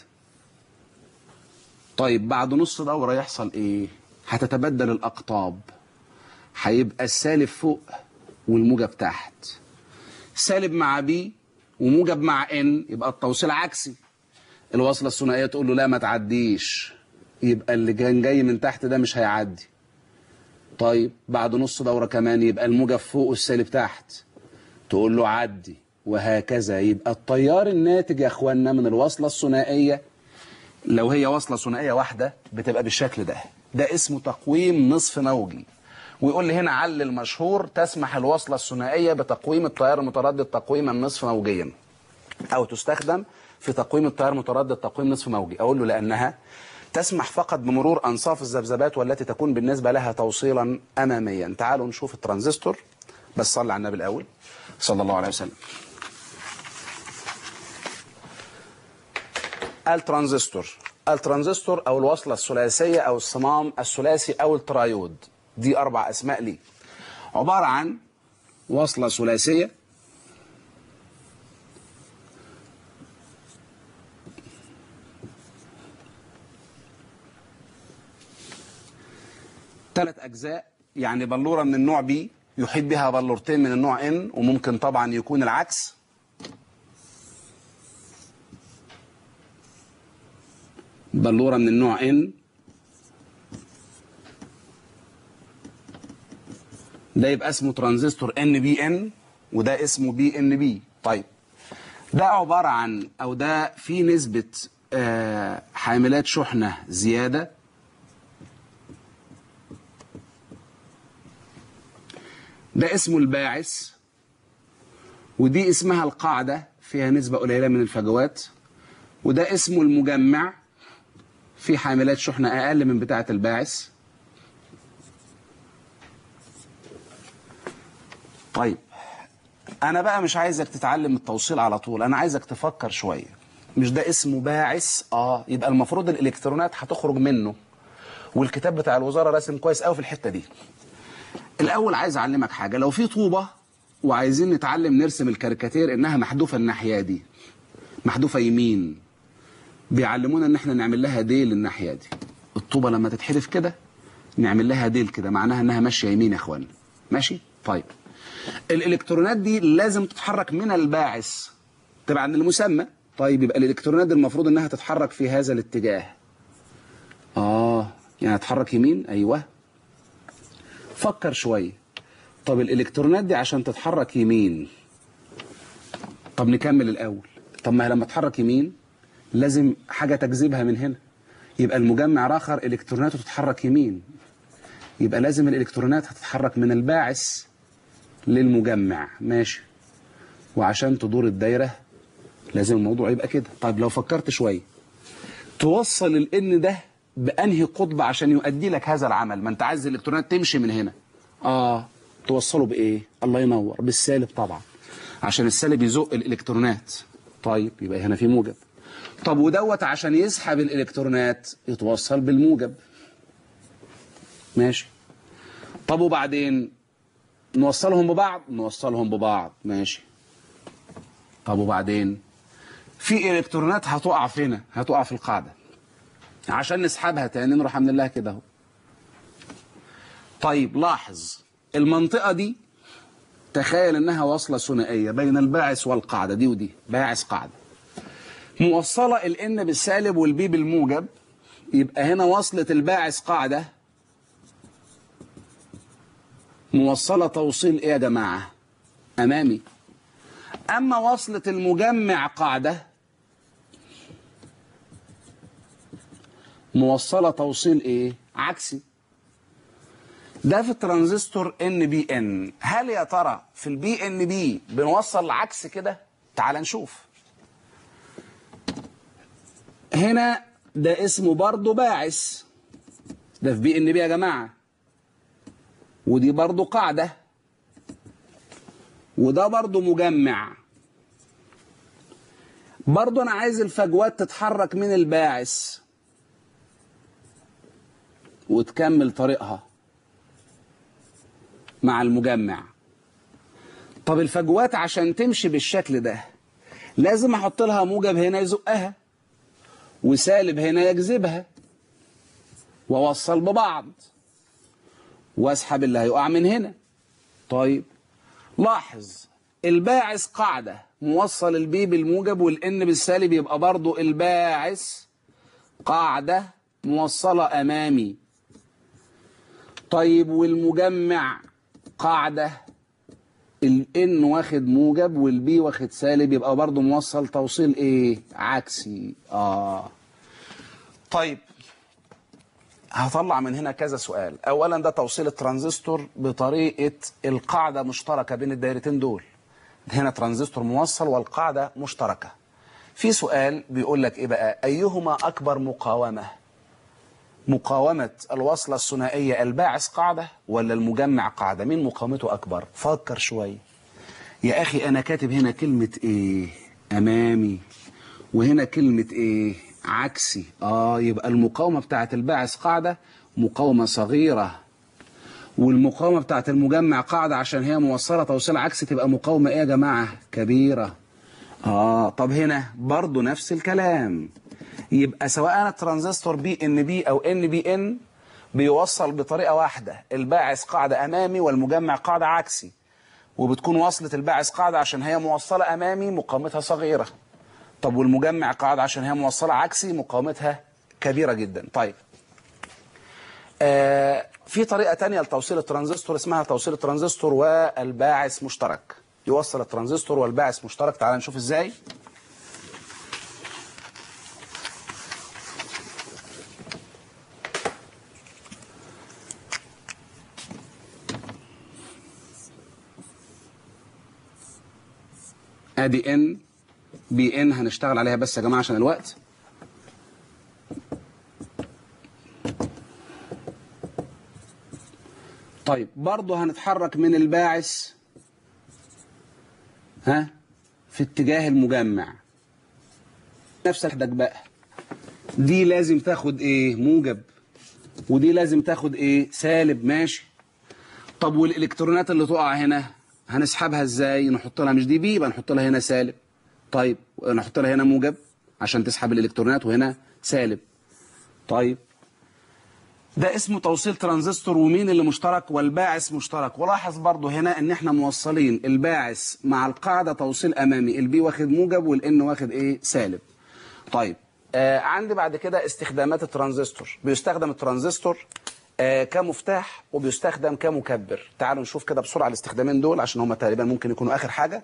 طيب بعد نص دورة يحصل ايه هتتبدل الاقطاب هيبقى السالب فوق والموجب تحت سالب مع بي وموجب مع ان يبقى التوصيل عكسي الوصلة الثنائية تقول له لا ما تعديش يبقى اللي كان جاي من تحت ده مش هيعدي طيب بعد نص دورة كمان يبقى الموجب فوق والسالب تحت تقول له عدي وهكذا يبقى التيار الناتج يا اخوانا من الوصلة الثنائية لو هي وصلة ثنائية واحدة بتبقى بالشكل ده ده اسمه تقويم نصف موجي ويقول لي هنا علل مشهور تسمح الوصلة الثنائية بتقويم التيار المتردد تقويما نصف موجيا أو تستخدم في تقويم التيار المتردد تقويم نصف موجي أقول له لأنها تسمح فقط بمرور أنصاف الذبذبات والتي تكون بالنسبة لها توصيلا أماميا تعالوا نشوف الترانزستور بس صلي على النبي الأول صلى الله عليه وسلم الترانزستور الترانزستور أو الوصلة الثلاثية أو الصمام الثلاثي أو الترايود دي أربع أسماء ليه عبارة عن وصلة ثلاثية ثلاث أجزاء يعني بلورة من النوع بي يحيط بها بلورتين من النوع ان وممكن طبعا يكون العكس بلورة من النوع ان ده يبقى اسمه ترانزستور ان بي ان وده اسمه بي ان بي طيب ده عبارة عن او ده في نسبة آه، حاملات شحنة زيادة ده اسمه الباعث ودي اسمها القاعدة فيها نسبة قليلة من الفجوات وده اسمه المجمع في حاملات شحنة أقل من بتاعة الباعث طيب أنا بقى مش عايزك تتعلم التوصيل على طول أنا عايزك تفكر شوية مش ده اسمه باعث آه يبقى المفروض الإلكترونات هتخرج منه والكتاب بتاع الوزارة راسم كويس قوي في الحتة دي الأول عايز أعلمك حاجة لو في طوبة وعايزين نتعلم نرسم الكاريكاتير إنها محذوفة الناحية دي محذوفة يمين بيعلمونا إن إحنا نعمل لها ديل الناحية دي الطوبة لما تتحدف كده نعمل لها ديل كده معناها إنها ماشية يمين يا إخوانا ماشي طيب الإلكترونات دي لازم تتحرك من الباعث تبعا للمسمى طيب يبقى الإلكترونات دي المفروض إنها تتحرك في هذا الاتجاه آه يعني تتحرك يمين أيوه فكر شوية طب الإلكترونات دي عشان تتحرك يمين طب نكمل الأول طب ما هي لما تتحرك يمين لازم حاجة تجذبها من هنا يبقى المجمع راخر إلكتروناته تتحرك يمين يبقى لازم الإلكترونات هتتحرك من الباعث للمجمع ماشي وعشان تدور الدايرة لازم الموضوع يبقى كده طيب لو فكرت شوية توصل الان ده بأنهي قطب عشان يؤدي لك هذا العمل ما انت عايز الالكترونات تمشي من هنا اه توصله بايه الله ينور بالسالب طبعا عشان السالب يزق الالكترونات طيب يبقى هنا في موجب طب ودوت عشان يسحب الالكترونات يتوصل بالموجب ماشي طب وبعدين نوصلهم ببعض نوصلهم ببعض ماشي طب وبعدين في الكترونات هتقع فينا هتقع في القاعده عشان نسحبها تاني نروح عاملين لها كده اهو طيب لاحظ المنطقة دي تخيل انها وصلة ثنائية بين الباعث والقاعدة دي ودي باعث قاعدة موصلة الان بالسالب والبي بالموجب يبقى هنا وصلة الباعث قاعدة موصلة توصيل ايه يا جماعة امامي اما وصلة المجمع قاعدة موصلة توصيل ايه عكسي ده في الترانزستور ان بي ان هل يا ترى في البي ان بي بنوصل عكس كده تعال نشوف هنا ده اسمه برضه باعث ده في بي ان بي يا جماعة ودي برضو قاعدة وده برضو مجمع برضو انا عايز الفجوات تتحرك من الباعث وتكمل طريقها مع المجمع طب الفجوات عشان تمشي بالشكل ده لازم احط لها موجب هنا يزقها وسالب هنا يجذبها واوصل ببعض واسحب اللي هيقع من هنا طيب لاحظ الباعث قاعدة موصل البي بالموجب والان بالسالب يبقى برضو الباعث قاعدة موصلة امامي طيب والمجمع قاعدة الان واخد موجب والبي واخد سالب يبقى برضو موصل توصيل ايه عكسي اه طيب هطلع من هنا كذا سؤال اولا ده توصيل الترانزستور بطريقة القاعدة مشتركة بين الدايرتين دول هنا ترانزستور موصل والقاعدة مشتركة في سؤال بيقول لك ايه بقى ايهما اكبر مقاومة مقاومة الوصلة الثنائية الباعث قاعدة ولا المجمع قاعدة مين مقاومته اكبر فكر شوية يا اخي انا كاتب هنا كلمة ايه امامي وهنا كلمة ايه عكسي اه يبقى المقاومة بتاعت الباعث قاعدة مقاومة صغيرة والمقاومة بتاعت المجمع قاعدة عشان هي موصلة توصيل عكسي تبقى مقاومة ايه يا جماعة كبيرة اه طب هنا برضو نفس الكلام يبقى سواء الترانزستور بي ان بي او ان بي ان بيوصل بطريقة واحدة الباعث قاعدة امامي والمجمع قاعدة عكسي وبتكون وصلة الباعث قاعدة عشان هي موصلة امامي مقاومتها صغيرة طب والمجمع قاعدة عشان هي موصلة عكسي مقاومتها كبيرة جدا طيب آه في طريقة تانية لتوصيل الترانزستور اسمها توصيل الترانزستور والباعث مشترك يوصل الترانزستور والباعث مشترك تعال نشوف ازاي ادي ان بي ان هنشتغل عليها بس يا جماعة عشان الوقت طيب برضه هنتحرك من الباعث ها في اتجاه المجمع نفس الحدك بقى دي لازم تاخد ايه موجب ودي لازم تاخد ايه سالب ماشي طب والالكترونات اللي تقع هنا هنسحبها ازاي نحط لها مش دي بي يبقى نحط لها هنا سالب طيب نحط لها هنا موجب عشان تسحب الالكترونات وهنا سالب طيب ده اسمه توصيل ترانزستور ومين اللي مشترك والباعث مشترك ولاحظ برضو هنا ان احنا موصلين الباعث مع القاعدة توصيل امامي البي واخد موجب والان واخد ايه سالب طيب آه عندي بعد كده استخدامات الترانزستور بيستخدم الترانزستور آه كمفتاح وبيستخدم كمكبر تعالوا نشوف كده بسرعة الاستخدامين دول عشان هما تقريبا ممكن يكونوا اخر حاجة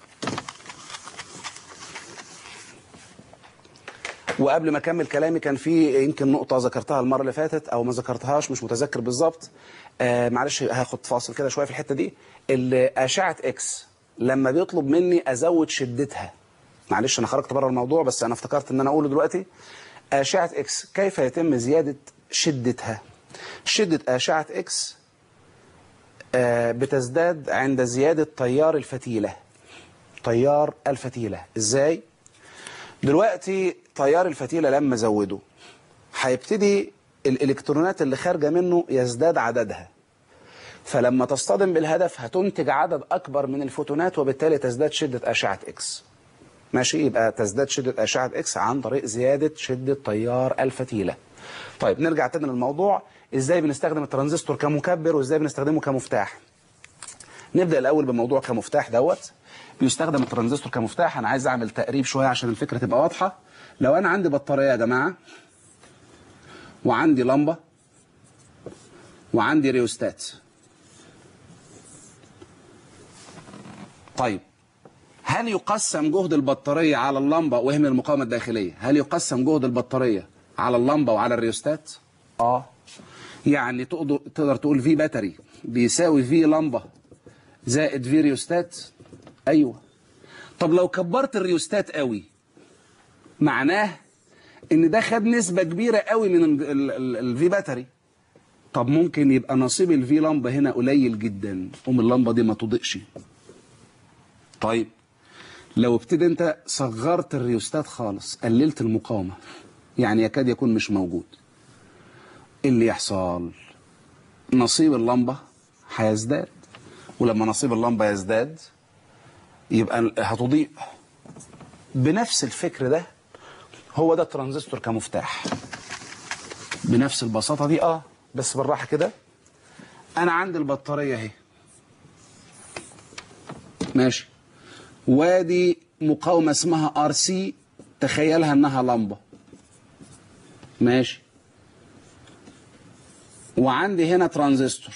وقبل ما اكمل كلامي كان في يمكن نقطه ذكرتها المره اللي فاتت او ما ذكرتهاش مش متذكر بالظبط آه معلش هاخد فاصل كده شويه في الحته دي اشعه اكس لما بيطلب مني ازود شدتها معلش انا خرجت بره الموضوع بس انا افتكرت ان انا اقوله دلوقتي اشعه اكس كيف يتم زياده شدتها شده اشعه اكس آه بتزداد عند زياده تيار الفتيله تيار الفتيله ازاي دلوقتي تيار الفتيلة لما زوده هيبتدي الإلكترونات اللي خارجة منه يزداد عددها فلما تصطدم بالهدف هتنتج عدد أكبر من الفوتونات وبالتالي تزداد شدة أشعة إكس ماشي يبقى تزداد شدة أشعة إكس عن طريق زيادة شدة تيار الفتيلة طيب نرجع تاني للموضوع إزاي بنستخدم الترانزستور كمكبر وإزاي بنستخدمه كمفتاح نبدأ الأول بموضوع كمفتاح دوت بيستخدم الترانزستور كمفتاح أنا عايز أعمل تقريب شوية عشان الفكرة تبقى واضحة لو أنا عندي بطارية يا جماعة وعندي لمبة وعندي ريوستات طيب هل يقسم جهد البطارية على اللمبة وهم المقاومة الداخلية هل يقسم جهد البطارية على اللمبة وعلى الريوستات اه يعني تقدر تقدر تقول في باتري بيساوي في لمبة زائد في ريوستات ايوه طب لو كبرت الريوستات قوي معناه ان ده خد نسبة كبيرة قوي من الفي باتري طب ممكن يبقى نصيب الفي لمبه هنا قليل جدا قوم اللمبه دي ما تضيئش طيب لو ابتدي انت صغرت الريوستات خالص قللت المقاومه يعني يكاد يكون مش موجود إيه اللي يحصل نصيب اللمبه هيزداد ولما نصيب اللمبه يزداد يبقى هتضيء بنفس الفكر ده هو ده الترانزستور كمفتاح بنفس البساطه دي اه بس بالراحه كده انا عندي البطاريه اهي ماشي وادي مقاومه اسمها ار سي تخيلها انها لمبه ماشي وعندي هنا ترانزستور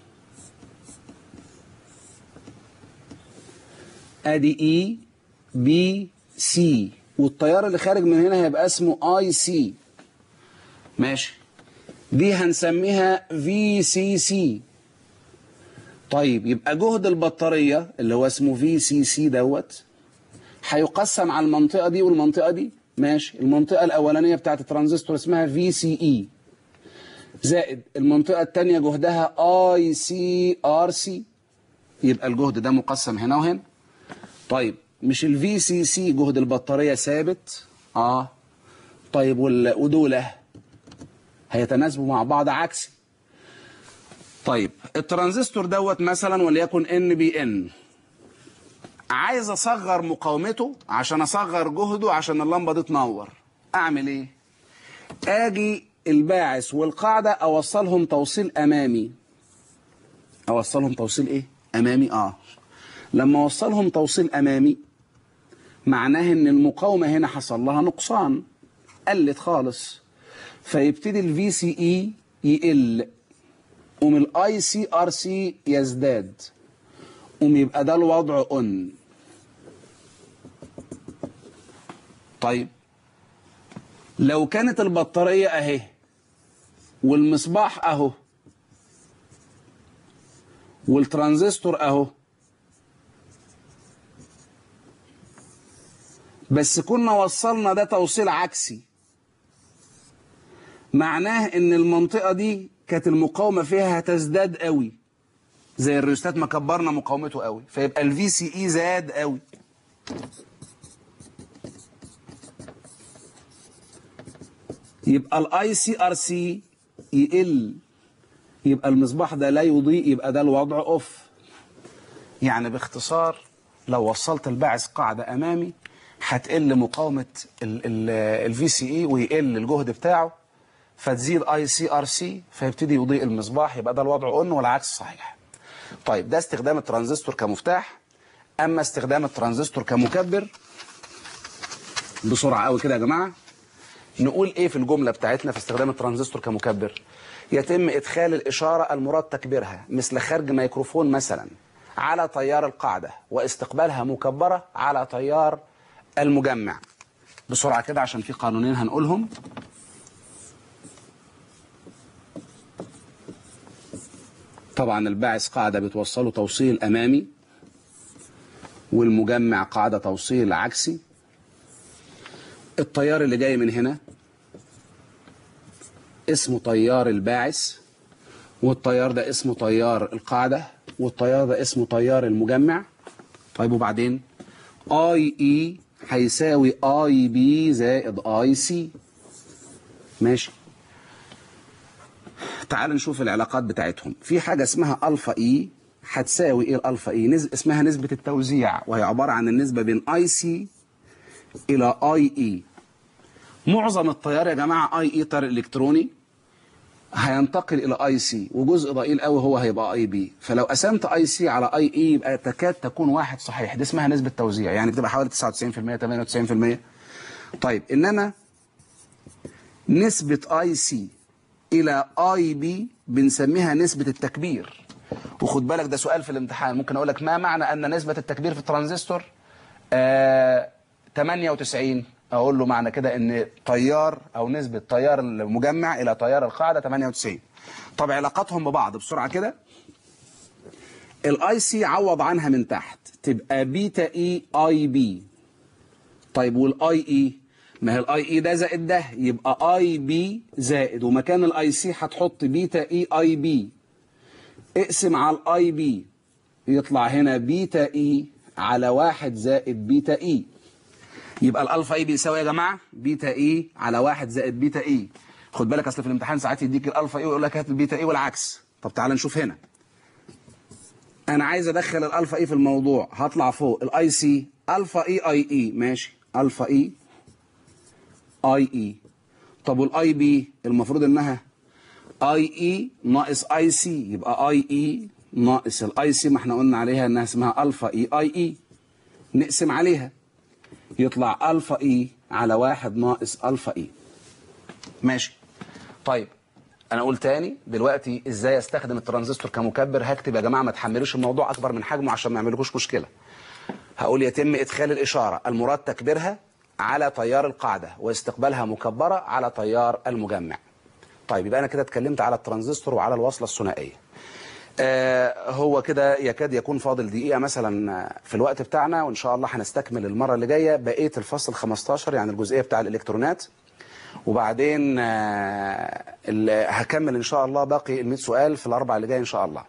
ادي اي بي سي والتيار اللي خارج من هنا هيبقى اسمه اي سي ماشي دي هنسميها في سي سي طيب يبقى جهد البطارية اللي هو اسمه في سي سي دوت هيقسم على المنطقة دي والمنطقة دي ماشي المنطقة الأولانية بتاعت الترانزستور اسمها في سي اي زائد المنطقة التانية جهدها اي سي ار سي يبقى الجهد ده مقسم هنا وهنا طيب مش الفي سي سي جهد البطارية ثابت اه طيب وال- ودوله هيتناسبوا مع بعض عكسي طيب الترانزستور دوت مثلا وليكن ان بي ان عايز اصغر مقاومته عشان اصغر جهده عشان اللمبه دي تنور اعمل ايه اجي الباعث والقاعده اوصلهم توصيل امامي اوصلهم توصيل ايه امامي اه لما اوصلهم توصيل امامي معناه ان المقاومه هنا حصل لها نقصان قلت خالص فيبتدي الفي سي اي يقل قوم الاي سي ار سي يزداد قوم يبقى ده الوضع اون طيب لو كانت البطارية اهي والمصباح اهو والترانزستور اهو بس كنا وصلنا ده توصيل عكسي معناه ان المنطقة دي كانت المقاومة فيها هتزداد قوي زي الريوستات ما كبرنا مقاومته قوي فيبقى الفي سي اي زاد قوي يبقى الاي سي ار سي يقل يبقى المصباح ده لا يضيء يبقى ده الوضع اوف يعني باختصار لو وصلت الباعث قاعدة امامي هتقل مقاومة الفي سي اي ويقل الجهد بتاعه فتزيد اي سي ار سي فيبتدي يضيء المصباح يبقى ده الوضع اون والعكس صحيح طيب ده استخدام الترانزستور كمفتاح اما استخدام الترانزستور كمكبر بسرعه قوي كده يا جماعه نقول ايه في الجمله بتاعتنا في استخدام الترانزستور كمكبر يتم ادخال الاشاره المراد تكبيرها مثل خرج ميكروفون مثلا على تيار القاعده واستقبالها مكبره على تيار المجمع بسرعه كده عشان في قانونين هنقولهم طبعا الباعث قاعدة بتوصله توصيل أمامي والمجمع قاعدة توصيل عكسي التيار اللي جاي من هنا اسمه تيار الباعث والتيار ده اسمه تيار القاعدة والتيار ده اسمه تيار المجمع طيب وبعدين اي اي هيساوي اي بي زائد اي سي ماشي تعال نشوف العلاقات بتاعتهم في حاجة اسمها ألفا إي هتساوي إيه الألفا إي نز... اسمها نسبة التوزيع وهي عبارة عن النسبة بين أي سي إلى أي إي معظم التيار يا جماعة أي إي تيار إلكتروني هينتقل إلى أي سي وجزء ضئيل قوي هو هيبقى أي بي فلو قسمت أي سي على أي إي يبقى تكاد تكون واحد صحيح دي اسمها نسبة توزيع يعني بتبقى حوالي 99% 98% طيب إنما نسبة أي سي الى اي بي بنسميها نسبة التكبير وخد بالك ده سؤال في الامتحان ممكن اقول لك ما معنى ان نسبة التكبير في الترانزستور آه 98 اقول له معنى كده ان تيار او نسبة تيار المجمع الى تيار القاعدة 98 طب علاقاتهم ببعض بسرعة كده الاي سي عوض عنها من تحت تبقى بيتا اي اي بي طيب والاي اي ما هي الاي اي ده زائد ده يبقى اي بي زائد ومكان الاي سي هتحط بيتا اي اي بي اقسم على الاي بي يطلع هنا بيتا اي على واحد زائد بيتا اي يبقى الالفا اي بيساوي يا جماعه بيتا اي على واحد زائد بيتا اي خد بالك اصل في الامتحان ساعات يديك الالفا اي ويقول لك هات البيتا اي والعكس طب تعال نشوف هنا انا عايز ادخل الالفا اي في الموضوع هطلع فوق الاي سي الفا اي اي اي ماشي الفا اي اي اي طب والاي بي المفروض انها اي اي ناقص اي سي يبقى اي اي ناقص الاي سي ما احنا قلنا عليها انها اسمها الفا اي اي اي نقسم عليها يطلع الفا اي على واحد ناقص الفا اي ماشي طيب انا اقول تاني دلوقتي ازاي استخدم الترانزستور كمكبر هكتب يا جماعه ما تحملوش الموضوع اكبر من حجمه عشان ما يعملكوش مشكله هقول يتم ادخال الاشاره المراد تكبيرها على تيار القاعده واستقبالها مكبره على تيار المجمع طيب يبقى انا كده اتكلمت على الترانزستور وعلى الوصله الثنائيه آه هو كده يكاد يكون فاضل دقيقة مثلا في الوقت بتاعنا وإن شاء الله هنستكمل المرة اللي جاية بقية الفصل 15 يعني الجزئية بتاع الإلكترونات وبعدين آه هكمل إن شاء الله باقي ال 100 سؤال في الأربع اللي جاي إن شاء الله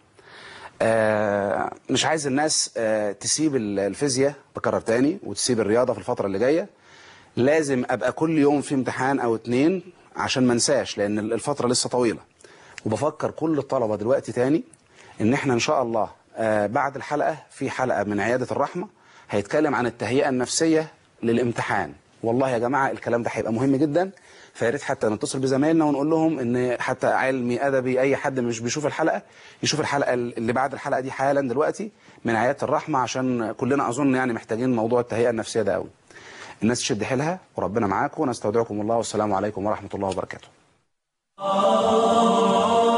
آه مش عايز الناس آه تسيب الفيزياء بكرر تاني وتسيب الرياضة في الفترة اللي جاية لازم أبقى كل يوم في امتحان أو اتنين عشان ما انساش لأن الفترة لسه طويلة وبفكر كل الطلبة دلوقتي تاني ان احنا ان شاء الله آه بعد الحلقة في حلقة من عيادة الرحمة هيتكلم عن التهيئة النفسية للامتحان والله يا جماعة الكلام ده هيبقى مهم جدا فياريت حتى نتصل بزمايلنا ونقول لهم ان حتى علمي ادبي اي حد مش بيشوف الحلقة يشوف الحلقة اللي بعد الحلقة دي حالا دلوقتي من عيادة الرحمة عشان كلنا اظن يعني محتاجين موضوع التهيئة النفسية ده قوي الناس تشد حيلها وربنا معاكم ونستودعكم الله والسلام عليكم ورحمة الله وبركاته